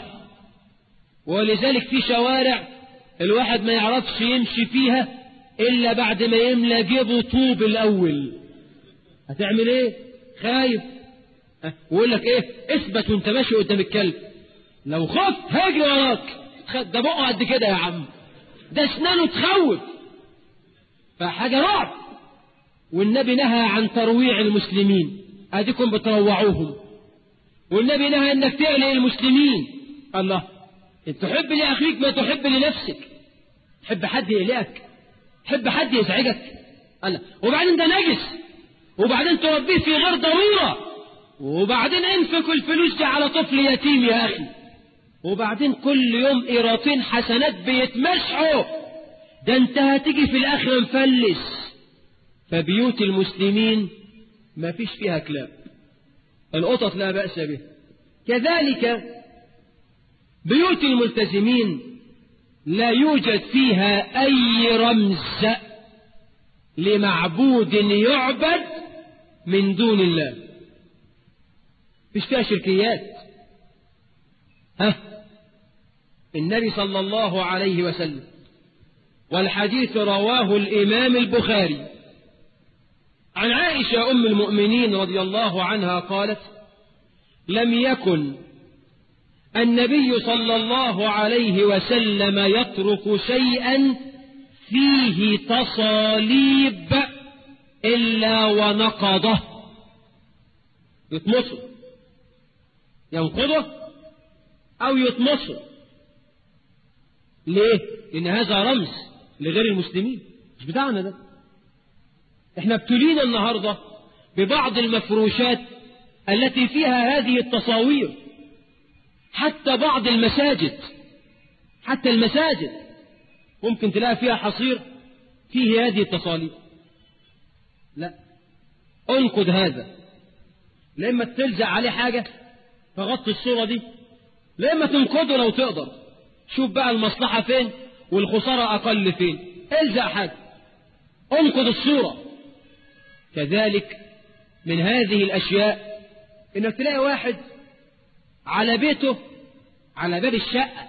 S1: ولذلك في شوارع الواحد ما يعرفش يمشي فيها إلا بعد ما يملى جيبه طوب الأول هتعمل ايه خايف ويقول لك ايه اثبت وانت ماشي قدام الكلب لو خفت هاجي وراك ده بقه قد كده يا عم ده اسنانه تخوف فحاجه رعب والنبي نهى عن ترويع المسلمين اديكم بتروعوهم والنبي نهى انك تقلق المسلمين الله انت تحب لاخيك ما تحب لنفسك تحب حد يقلقك تحب حد يزعجك الله وبعدين ده نجس وبعدين تربيه في غير ضروره وبعدين انفقوا الفلوس دي على طفل يتيم يا أخي وبعدين كل يوم قيراطين حسنات بيتمسحوا ده انت هتيجي في الآخر مفلس فبيوت المسلمين ما فيش فيها كلاب القطط لا بأس به كذلك بيوت الملتزمين لا يوجد فيها أي رمز لمعبود يعبد من دون الله فيش فيها شركيات ها النبي صلى الله عليه وسلم والحديث رواه الإمام البخاري عن عائشة أم المؤمنين رضي الله عنها قالت لم يكن النبي صلى الله عليه وسلم يترك شيئا فيه تصاليب إلا ونقضه يطمسه ينقضه أو يطمسه ليه؟ لأن هذا رمز لغير المسلمين مش بتاعنا ده احنا ابتلينا النهاردة ببعض المفروشات التي فيها هذه التصاوير حتى بعض المساجد حتى المساجد ممكن تلاقي فيها حصير فيه هذه التصاليب لا انقد هذا لما تلزق عليه حاجة فغطي الصورة دي لما تنقده لو تقدر شوف بقى المصلحة فين والخسارة أقل فين الزق حاجة انقد الصورة كذلك من هذه الأشياء إنك تلاقي واحد على بيته على باب الشقة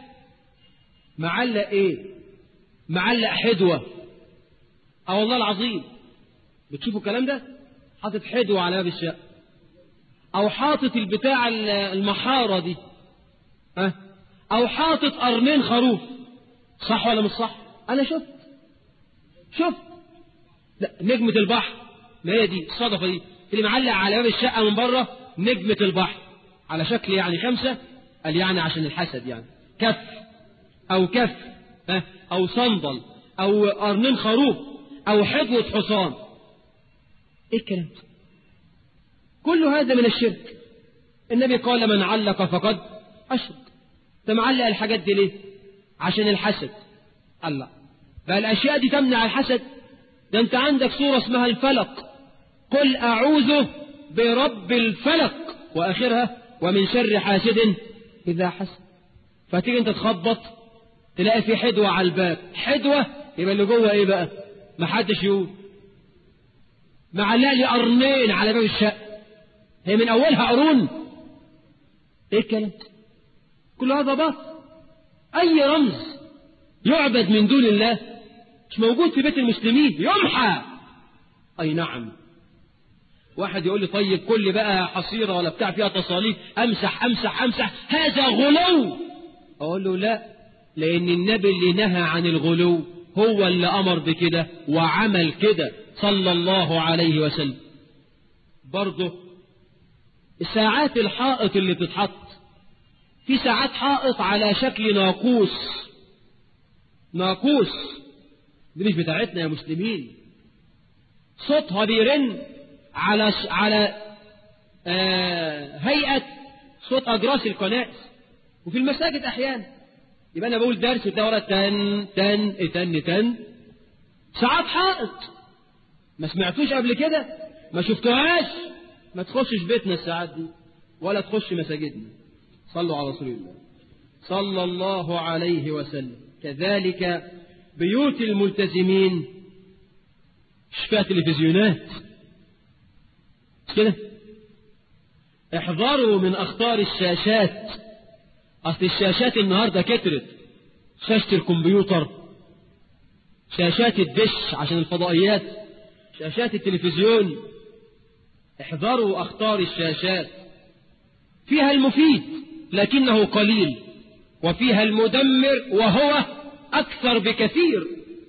S1: معلق إيه معلق حدوة أو والله العظيم بتشوفوا الكلام ده حاطط حدوة على باب الشقة أو حاطط البتاع المحارة دي ها أو حاطط قرنين خروف صح ولا مش صح أنا شفت شفت لا نجمة البحر ما هي دي الصدفة دي اللي معلق على باب الشقة من بره نجمة البحر على شكل يعني خمسة قال يعني عشان الحسد يعني كف أو كف ها أو صندل أو قرنين خروف أو حدوة حصان إيه الكلام ده كل هذا من الشرك النبي قال من علق فقد أشرك انت معلق الحاجات دي ليه عشان الحسد الله بقى الأشياء دي تمنع الحسد ده انت عندك سورة اسمها الفلق قل أعوذ برب الفلق وآخرها ومن شر حاسد إذا حسد فتيجي انت تخبط تلاقي في حدوة على الباب حدوة يبقى اللي جوه ايه بقى محدش يقول معلق لي قرنين على باب الشقة هي من أولها قرون ايه الكلام كل هذا باطل أي رمز يعبد من دون الله مش موجود في بيت المسلمين يمحى أي نعم واحد يقول لي طيب كل بقى حصيرة ولا بتاع فيها تصاليح أمسح أمسح أمسح هذا غلو أقول له لا لأن النبي اللي نهى عن الغلو هو اللي أمر بكده وعمل كده صلى الله عليه وسلم برضه ساعات الحائط اللي بتتحط في ساعات حائط على شكل ناقوس ناقوس دي مش بتاعتنا يا مسلمين صوتها بيرن على على آه هيئة صوت أجراس الكنائس وفي المساجد أحيانا يبقى أنا بقول درس وده ورا تن تن تن تن ساعات حائط ما سمعتوش قبل كده ما شفتوهاش ما تخشش بيتنا الساعات دي ولا تخش مساجدنا صلوا على رسول الله صلى الله عليه وسلم كذلك بيوت الملتزمين مش فيها تلفزيونات كده احذروا من اخطار الشاشات اصل الشاشات النهاردة كترت شاشة الكمبيوتر شاشات الدش عشان الفضائيات شاشات التلفزيون احذروا اخطار الشاشات فيها المفيد لكنه قليل وفيها المدمر وهو أكثر بكثير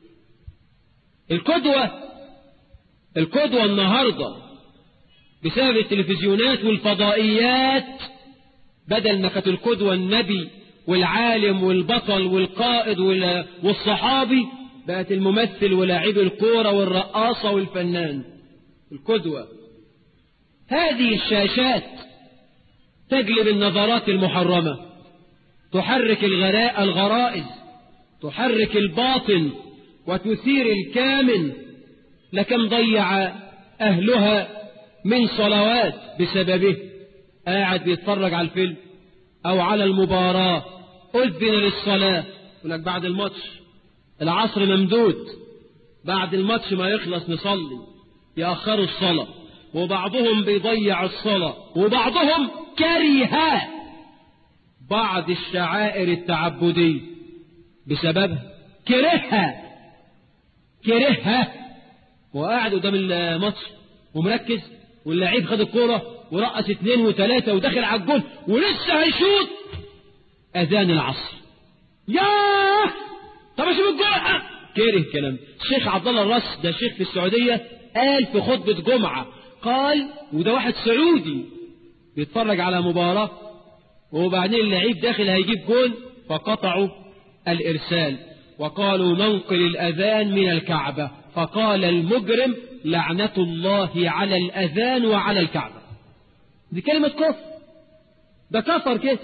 S1: القدوة القدوة النهاردة بسبب التلفزيونات والفضائيات بدل ما كانت القدوة النبي والعالم والبطل والقائد والصحابي بقت الممثل ولاعب الكورة والرقاصة والفنان القدوة هذه الشاشات تجلب النظرات المحرمة تحرك الغراء الغرائز تحرك الباطن وتثير الكامن لكم ضيع أهلها من صلوات بسببه قاعد بيتفرج على الفيلم أو على المباراة أذن للصلاة يقول لك بعد الماتش العصر ممدود بعد الماتش ما يخلص نصلي يأخروا الصلاة وبعضهم بيضيع الصلاة وبعضهم كره بعض الشعائر التعبدية بسببها كرهها كرهها وقاعد قدام الماتش ومركز واللعيب خد الكورة ورقص اثنين وثلاثة ودخل على الجول ولسه هيشوط أذان العصر ياه طب اشوف الجول كره كلام الشيخ عبد الله الرس ده شيخ في السعودية قال في خطبة جمعة قال وده واحد سعودي بيتفرج على مباراة وبعدين اللعيب داخل هيجيب جول فقطعوا الإرسال وقالوا ننقل الأذان من الكعبة فقال المجرم لعنة الله على الأذان وعلى الكعبة دي كلمة كفر ده كفر كده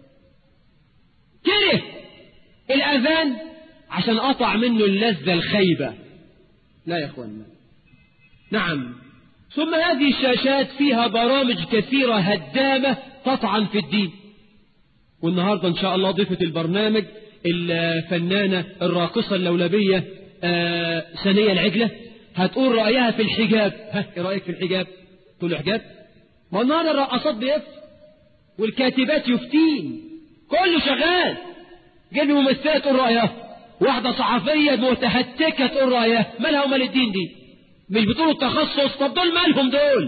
S1: كره الأذان عشان قطع منه اللذة الخيبة لا يا أخوانا نعم ثم هذه الشاشات فيها برامج كثيرة هدامة تطعن في الدين والنهاردة إن شاء الله ضيفة البرنامج الفنانة الراقصة اللولبية آه سنية العجلة هتقول رأيها في الحجاب ها ايه رأيك في الحجاب تقول له حجاب ما النهاردة الرقصات بيفتي والكاتبات يفتين كله شغال جيب ممثلة تقول رأيها واحدة صحفية متهتكة تقول رأيها مالها ومال الدين دي مش بتقولوا التخصص طب دول مالهم دول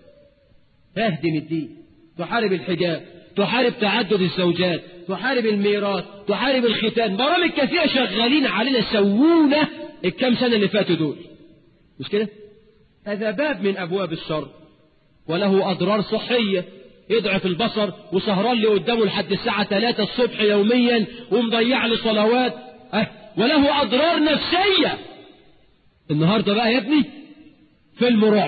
S1: اهدم الدين تحارب الحجاب تحارب تعدد الزوجات تحارب الميراث تحارب الختان برامج كثيرة شغالين علينا سوونا الكام سنة اللي فاتوا دول مش كده هذا باب من أبواب الشر وله أضرار صحية يضعف البصر وسهران لي قدامه لحد الساعة 3 الصبح يوميا ومضيع لي صلوات أه وله أضرار نفسية النهاردة بقى يا ابني فيلم رعب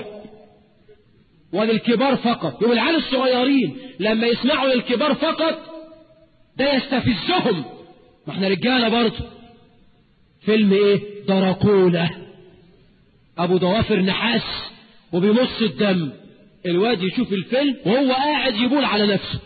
S1: وللكبار فقط والعيال الصغيرين لما يسمعوا للكبار فقط ده يستفزهم ما احنا رجالة برضه فيلم ايه دراكولا ابو ضوافر نحاس وبيمص الدم الواد يشوف الفيلم وهو قاعد يبول على نفسه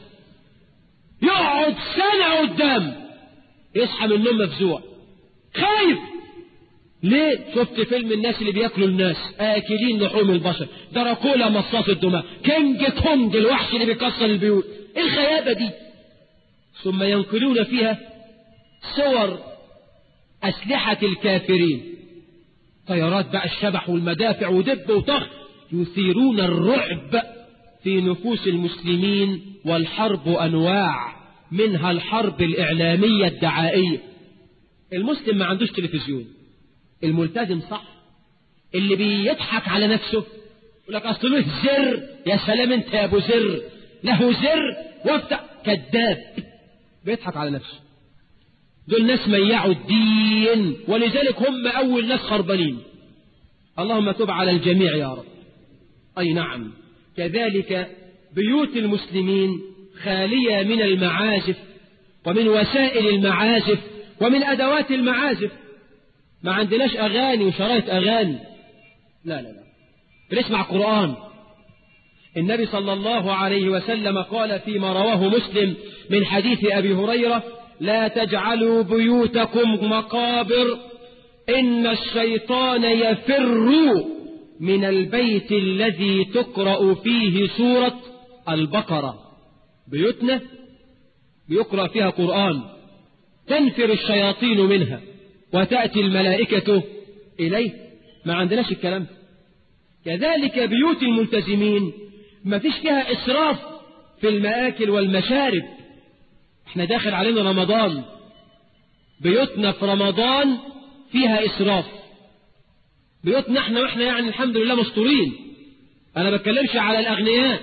S1: يقعد سنة قدام يصحى من النوم مفزوع خايف ليه شفت فيلم الناس اللي بياكلوا الناس آكلين لحوم البشر دراكولا مصاص الدماء كينج كونج الوحش اللي بيكسر البيوت ايه الخيابة دي ثم ينقلون فيها صور أسلحة الكافرين طيارات بقى الشبح والمدافع ودب وطخ يثيرون الرعب في نفوس المسلمين والحرب أنواع منها الحرب الإعلامية الدعائية المسلم ما عندوش تلفزيون الملتزم صح اللي بيضحك على نفسه يقول لك أصل له زر يا سلام انت يا ابو زر له زر وافتح كذاب بيضحك على نفسه دول ناس ميعوا الدين ولذلك هم أول ناس خربانين اللهم تب على الجميع يا رب أي نعم كذلك بيوت المسلمين خالية من المعازف ومن وسائل المعازف ومن أدوات المعازف ما عندناش أغاني وشرايط أغاني لا لا لا بنسمع قرآن النبي صلى الله عليه وسلم قال فيما رواه مسلم من حديث أبي هريرة لا تجعلوا بيوتكم مقابر إن الشيطان يفر من البيت الذي تقرأ فيه سورة البقرة بيوتنا بيقرأ فيها قرآن تنفر الشياطين منها وتأتي الملائكة إليه ما عندناش الكلام كذلك بيوت الملتزمين ما فيش فيها إسراف في المآكل والمشارب احنا داخل علينا رمضان بيوتنا في رمضان فيها إسراف بيوتنا احنا واحنا يعني الحمد لله مستورين انا بتكلمش على الاغنياء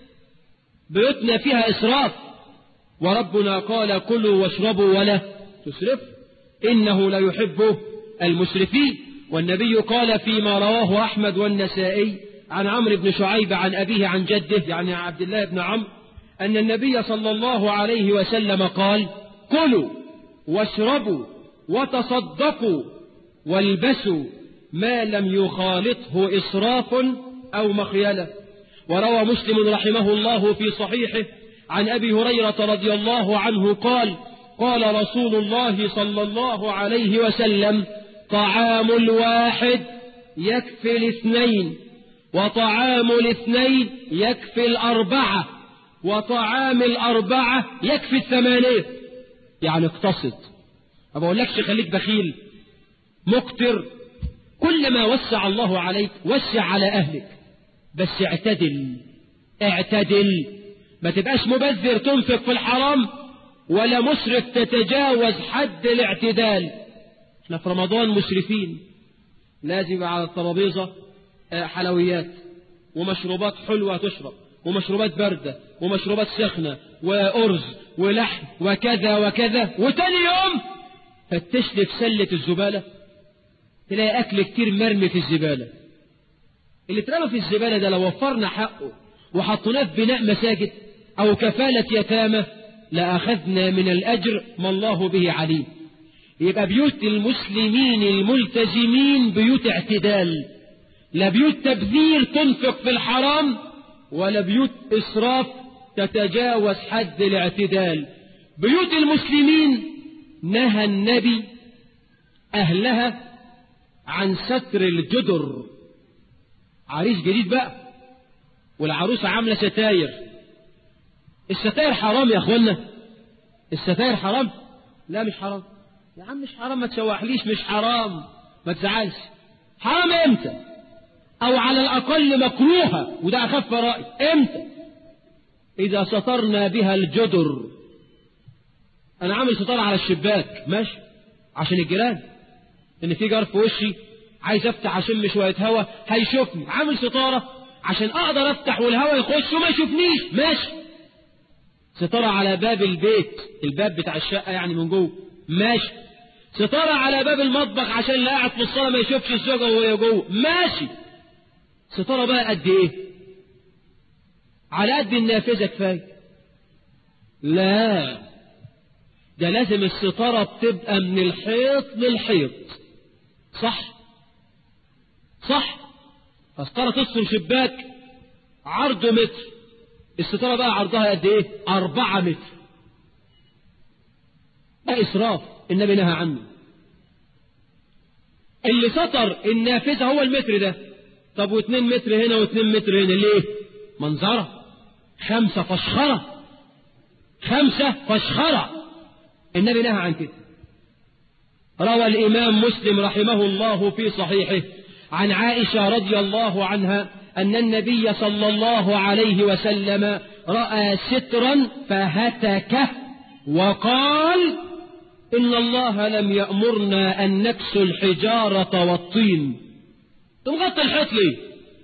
S1: بيوتنا فيها اسراف وربنا قال كلوا واشربوا ولا تسرفوا انه لا يحب المسرفين والنبي قال فيما رواه احمد والنسائي عن عمرو بن شعيب عن ابيه عن جده يعني عبد الله بن عمرو ان النبي صلى الله عليه وسلم قال كلوا واشربوا وتصدقوا والبسوا ما لم يخالطه إسراف أو مخيلة وروى مسلم رحمه الله في صحيحه عن أبي هريرة رضي الله عنه قال قال رسول الله صلى الله عليه وسلم طعام الواحد يكفي الاثنين وطعام الاثنين يكفي الأربعة وطعام الأربعة يكفي الثمانية يعني اقتصد ما بقولكش خليك بخيل مقتر كل ما وسع الله عليك وسع على أهلك بس اعتدل اعتدل ما تبقاش مبذر تنفق في الحرام ولا مسرف تتجاوز حد الاعتدال احنا في رمضان مسرفين لازم على الترابيزة حلويات ومشروبات حلوة تشرب ومشروبات باردة ومشروبات سخنة وأرز ولحم وكذا وكذا وتاني يوم فتش لي في سلة الزبالة تلاقي أكل كتير مرمي في الزبالة اللي اترمى في الزبالة ده لو وفرنا حقه وحطيناه في بناء مساجد أو كفالة يتامى لأخذنا من الأجر ما الله به عليم يبقى بيوت المسلمين الملتزمين بيوت اعتدال لا بيوت تبذير تنفق في الحرام ولا بيوت إسراف تتجاوز حد الاعتدال بيوت المسلمين نهى النبي أهلها عن ستر الجدر عريس جديد بقى والعروسة عاملة ستاير الستاير حرام يا أخوانا الستاير حرام لا مش حرام يا عم مش حرام ما تشوحليش مش حرام ما تزعلش حرام امتى او على الاقل مكروهة وده اخف رأي امتى اذا سطرنا بها الجدر انا عامل ستارة على الشباك ماشي عشان الجيران ان في جار في وشي عايز افتح اشم شوية هوا هيشوفني عامل ستارة عشان اقدر افتح والهوا يخش وما يشوفنيش ماشي ستارة على باب البيت الباب بتاع الشقة يعني من جوه ماشي ستارة على باب المطبخ عشان اللي قاعد في الصالة ما يشوفش الزوجة وهي جوه ماشي ستارة بقى قد ايه على قد النافذة كفاية لا ده لازم الستارة بتبقى من الحيط للحيط صح صح فستارة تصل شباك عرضه متر الستارة بقى عرضها قد ايه أربعة متر ده إسراف النبي نهى عنه اللي سطر النافذة هو المتر ده طب واثنين متر هنا واثنين متر هنا ليه منظرة خمسة فشخرة خمسة فشخرة النبي نهى عن كده روى الإمام مسلم رحمه الله في صحيحه عن عائشة رضي الله عنها أن النبي صلى الله عليه وسلم رأى سترا فهتكه وقال إن الله لم يأمرنا أن نكسو الحجارة والطين تمغطي الحيط ليه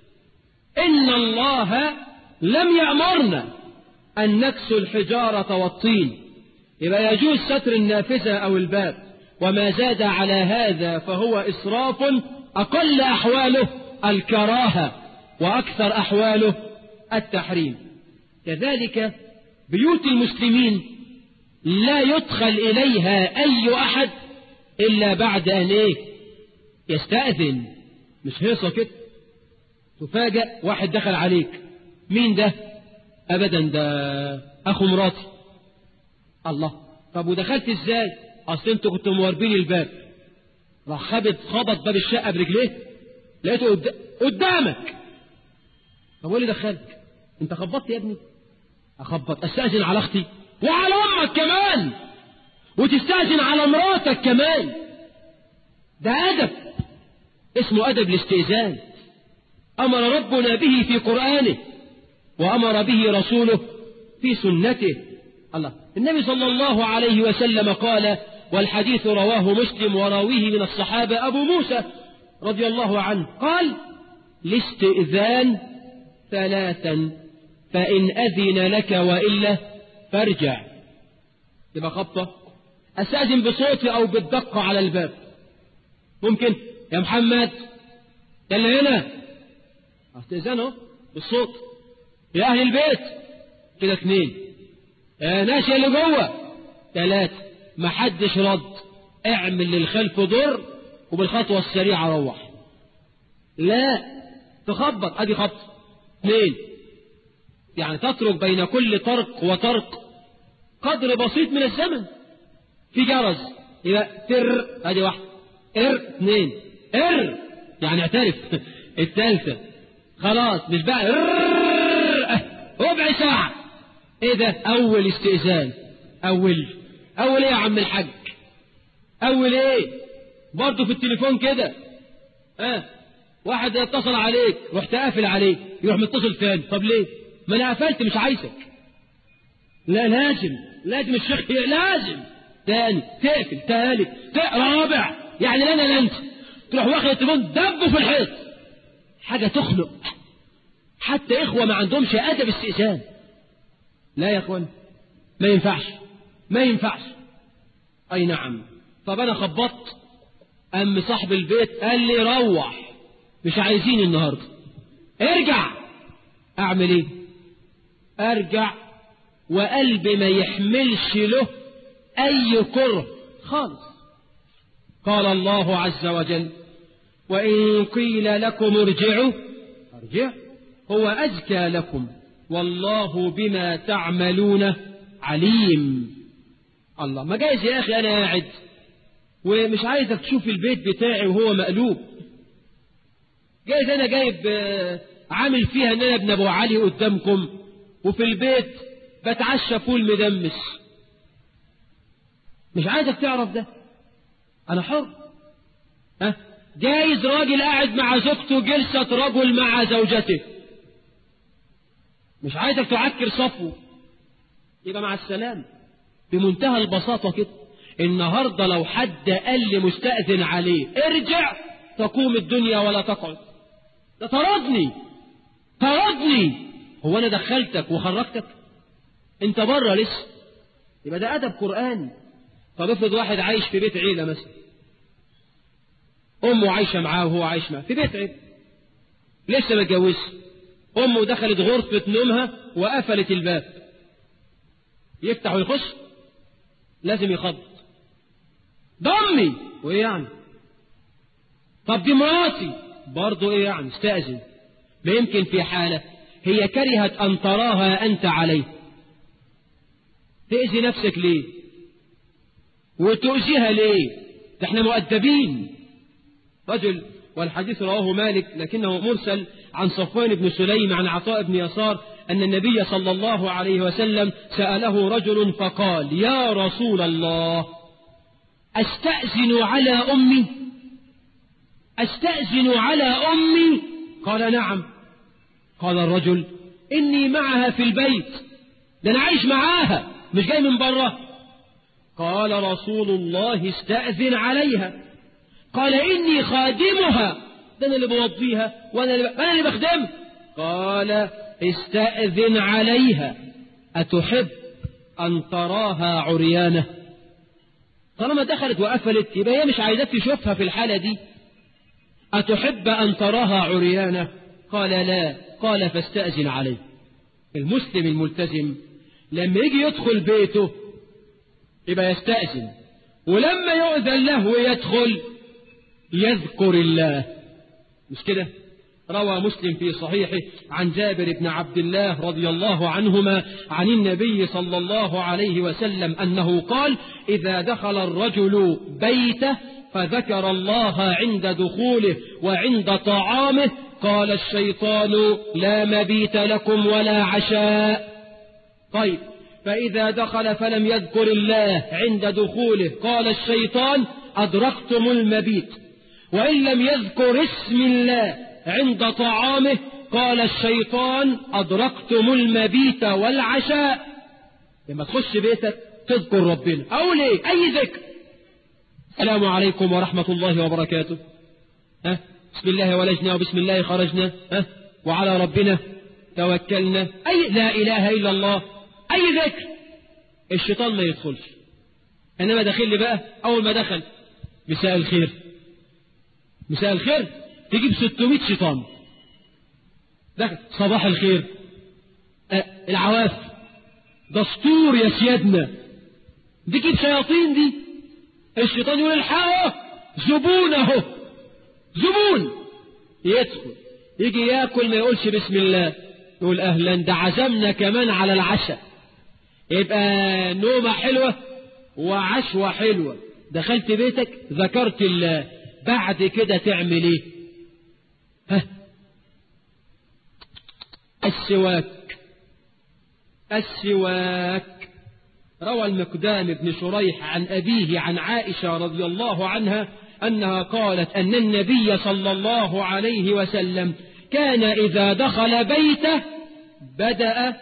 S1: إن الله لم يأمرنا أن نكسو الحجارة والطين يبقى يجوز ستر النافذة أو الباب وما زاد على هذا فهو إسراف أقل أحواله الكراهة وأكثر أحواله التحريم كذلك بيوت المسلمين لا يدخل إليها أي أحد إلا بعد أن إيه يستأذن مش هيصة كده تفاجأ واحد دخل عليك مين ده أبدا ده أخو مراتي الله طب ودخلت إزاي أصل أنتوا كنتوا مواربين الباب راح خبط خبط باب الشقة برجليه لقيته قد... قدامك طب وايه اللي دخلك انت خبطت يا ابني اخبط استاذن على اختي وعلى امك كمان وتستاذن على مراتك كمان ده ادب اسمه ادب الاستئذان امر ربنا به في قرانه وامر به رسوله في سنته الله النبي صلى الله عليه وسلم قال والحديث رواه مسلم وراويه من الصحابة أبو موسى رضي الله عنه قال الاستئذان ثلاثا فإن أذن لك وإلا فارجع يبقى خبطة أستأذن بصوتي أو بالدقة على الباب ممكن يا محمد يلا هنا استئذانه بالصوت يا أهل البيت كده اثنين يا ناس اللي جوه ثلاثة ما حدش رد اعمل للخلف ضر وبالخطوة السريعة روح لا تخبط ادي خط اثنين يعني تترك بين كل طرق وطرق قدر بسيط من الزمن في جرس يبقى تر ادي واحدة ار اثنين ار يعني اعترف الثالثة خلاص مش بقى ار ربع ساعة ايه ده اول استئذان اول اول ايه يا عم الحاج اول ايه برضه في التليفون كده ها أه؟ واحد يتصل عليك رحت قافل عليه يروح متصل تاني طب ليه ما انا قفلت مش عايزك لا لازم لازم الشيخ لازم تاني تقفل تالت رابع يعني لنا لا انت تروح واخد التليفون دبه في الحيط حاجة تخنق حتى إخوة ما عندهمش أدب استئذان لا يا أخوان ما ينفعش ما ينفعش أي نعم طب أنا خبطت أم صاحب البيت قال لي روح مش عايزين النهاردة ارجع أعمل إيه أرجع وقلبي ما يحملش له أي كره خالص قال الله عز وجل وإن قيل لكم ارجعوا ارجع هو أزكى لكم والله بما تعملون عليم الله ما جايز يا أخي أنا قاعد ومش عايزك تشوف البيت بتاعي وهو مقلوب جايز أنا جايب عامل فيها أن أنا ابن أبو علي قدامكم وفي البيت بتعشى فول مدمس مش عايزك تعرف ده أنا حر ها جايز راجل قاعد مع زوجته جلسة رجل مع زوجته مش عايزك تعكر صفوه يبقى مع السلام بمنتهى البساطة كده النهاردة لو حد قال لي مستأذن عليه ارجع تقوم الدنيا ولا تقعد ده طردني طردني هو انا دخلتك وخرجتك انت بره لسه يبقى ده ادب قرآن طب افرض واحد عايش في بيت عيلة مثلا امه عايشة معاه وهو عايش معاه في بيت عيلة لسه متجوزش امه دخلت غرفة نومها وقفلت الباب يفتح ويخش لازم يخبط ضمي وايه يعني طب دي مراتي برضه ايه يعني استأذن ما يمكن في حالة هي كرهت أن تراها أنت عليه تأذي نفسك ليه وتؤذيها ليه ده احنا مؤدبين رجل والحديث رواه مالك لكنه مرسل عن صفوان بن سليم عن عطاء بن يسار أن النبي صلى الله عليه وسلم سأله رجل فقال يا رسول الله أستأذن على أمي أستأذن على أمي قال نعم قال الرجل إني معها في البيت ده أنا عايش معاها مش جاي من بره قال رسول الله استأذن عليها قال إني خادمها ده أنا اللي بوضيها وأنا اللي, ب... أنا اللي بخدمها قال استأذن عليها أتحب أن تراها عريانة طالما دخلت وقفلت يبقى هي مش عايزاك تشوفها في الحالة دي أتحب أن تراها عريانة قال لا قال فاستأذن عليه المسلم الملتزم لما يجي يدخل بيته يبقى يستأذن ولما يؤذن له ويدخل يذكر الله مش كده روى مسلم في صحيحه عن جابر بن عبد الله رضي الله عنهما عن النبي صلى الله عليه وسلم أنه قال إذا دخل الرجل بيته فذكر الله عند دخوله وعند طعامه قال الشيطان لا مبيت لكم ولا عشاء طيب فإذا دخل فلم يذكر الله عند دخوله قال الشيطان أدركتم المبيت وإن لم يذكر اسم الله عند طعامه قال الشيطان أدركتم المبيت والعشاء لما تخش بيتك تذكر ربنا أو ليه أي ذكر السلام عليكم ورحمة الله وبركاته ها بسم الله ولجنا وبسم الله خرجنا ها وعلى ربنا توكلنا أي لا إله إلا الله أي ذكر الشيطان ما يدخلش إنما داخل لي بقى أول ما دخل مساء الخير مساء الخير تجيب 600 شيطان دخل صباح الخير أه العواف دستور يا سيادنا دي تجيب شياطين دي الشيطان يقول الحقه زبون اهو زبون يدخل يجي ياكل ما يقولش بسم الله نقول أهلا ده عزمنا كمان على العشاء يبقى نومة حلوة وعشوة حلوة دخلت بيتك ذكرت الله بعد كده تعمل ايه ها السواك السواك روى المقدام بن شريح عن أبيه عن عائشة رضي الله عنها أنها قالت أن النبي صلى الله عليه وسلم كان إذا دخل بيته بدأ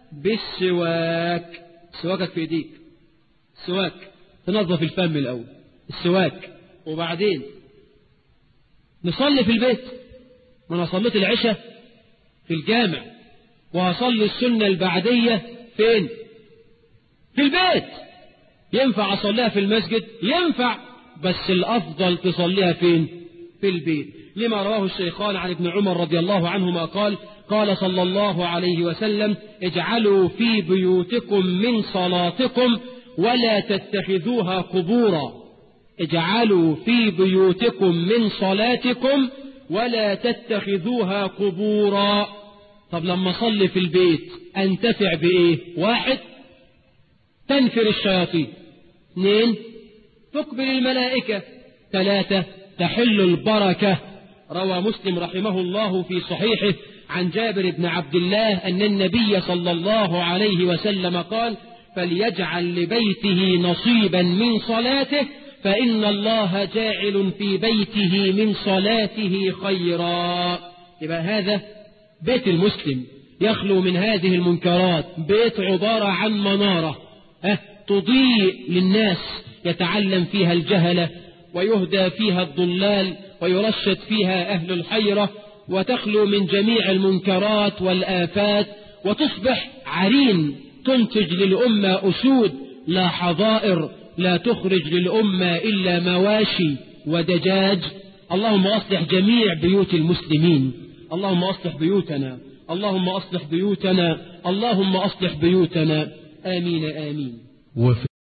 S1: بالسواك سواكك في ايديك سواك تنظف الفم الأول السواك وبعدين نصلي في البيت ما انا صليت العشاء في الجامع وهصلي السنة البعدية فين في البيت ينفع أصليها في المسجد ينفع بس الأفضل تصليها فين في البيت لما رواه الشيخان عن ابن عمر رضي الله عنهما قال قال صلى الله عليه وسلم اجعلوا في بيوتكم من صلاتكم ولا تتخذوها قبورا اجعلوا في بيوتكم من صلاتكم ولا تتخذوها قبورا طب لما صلي في البيت انتفع بايه واحد تنفر الشياطين اثنين تقبل الملائكة ثلاثة تحل البركة روى مسلم رحمه الله في صحيحه عن جابر بن عبد الله أن النبي صلى الله عليه وسلم قال فليجعل لبيته نصيبا من صلاته فإن الله جاعل في بيته من صلاته خيرا يبقى هذا بيت المسلم يخلو من هذه المنكرات بيت عبارة عن منارة أه تضيء للناس يتعلم فيها الجهلة ويهدى فيها الضلال ويرشد فيها أهل الحيرة وتخلو من جميع المنكرات والآفات وتصبح عرين تنتج للأمة أسود لا حظائر لا تخرج للأمة إلا مواشي ودجاج اللهم أصلح جميع بيوت المسلمين اللهم أصلح بيوتنا اللهم أصلح بيوتنا اللهم أصلح بيوتنا آمين آمين
S2: وفي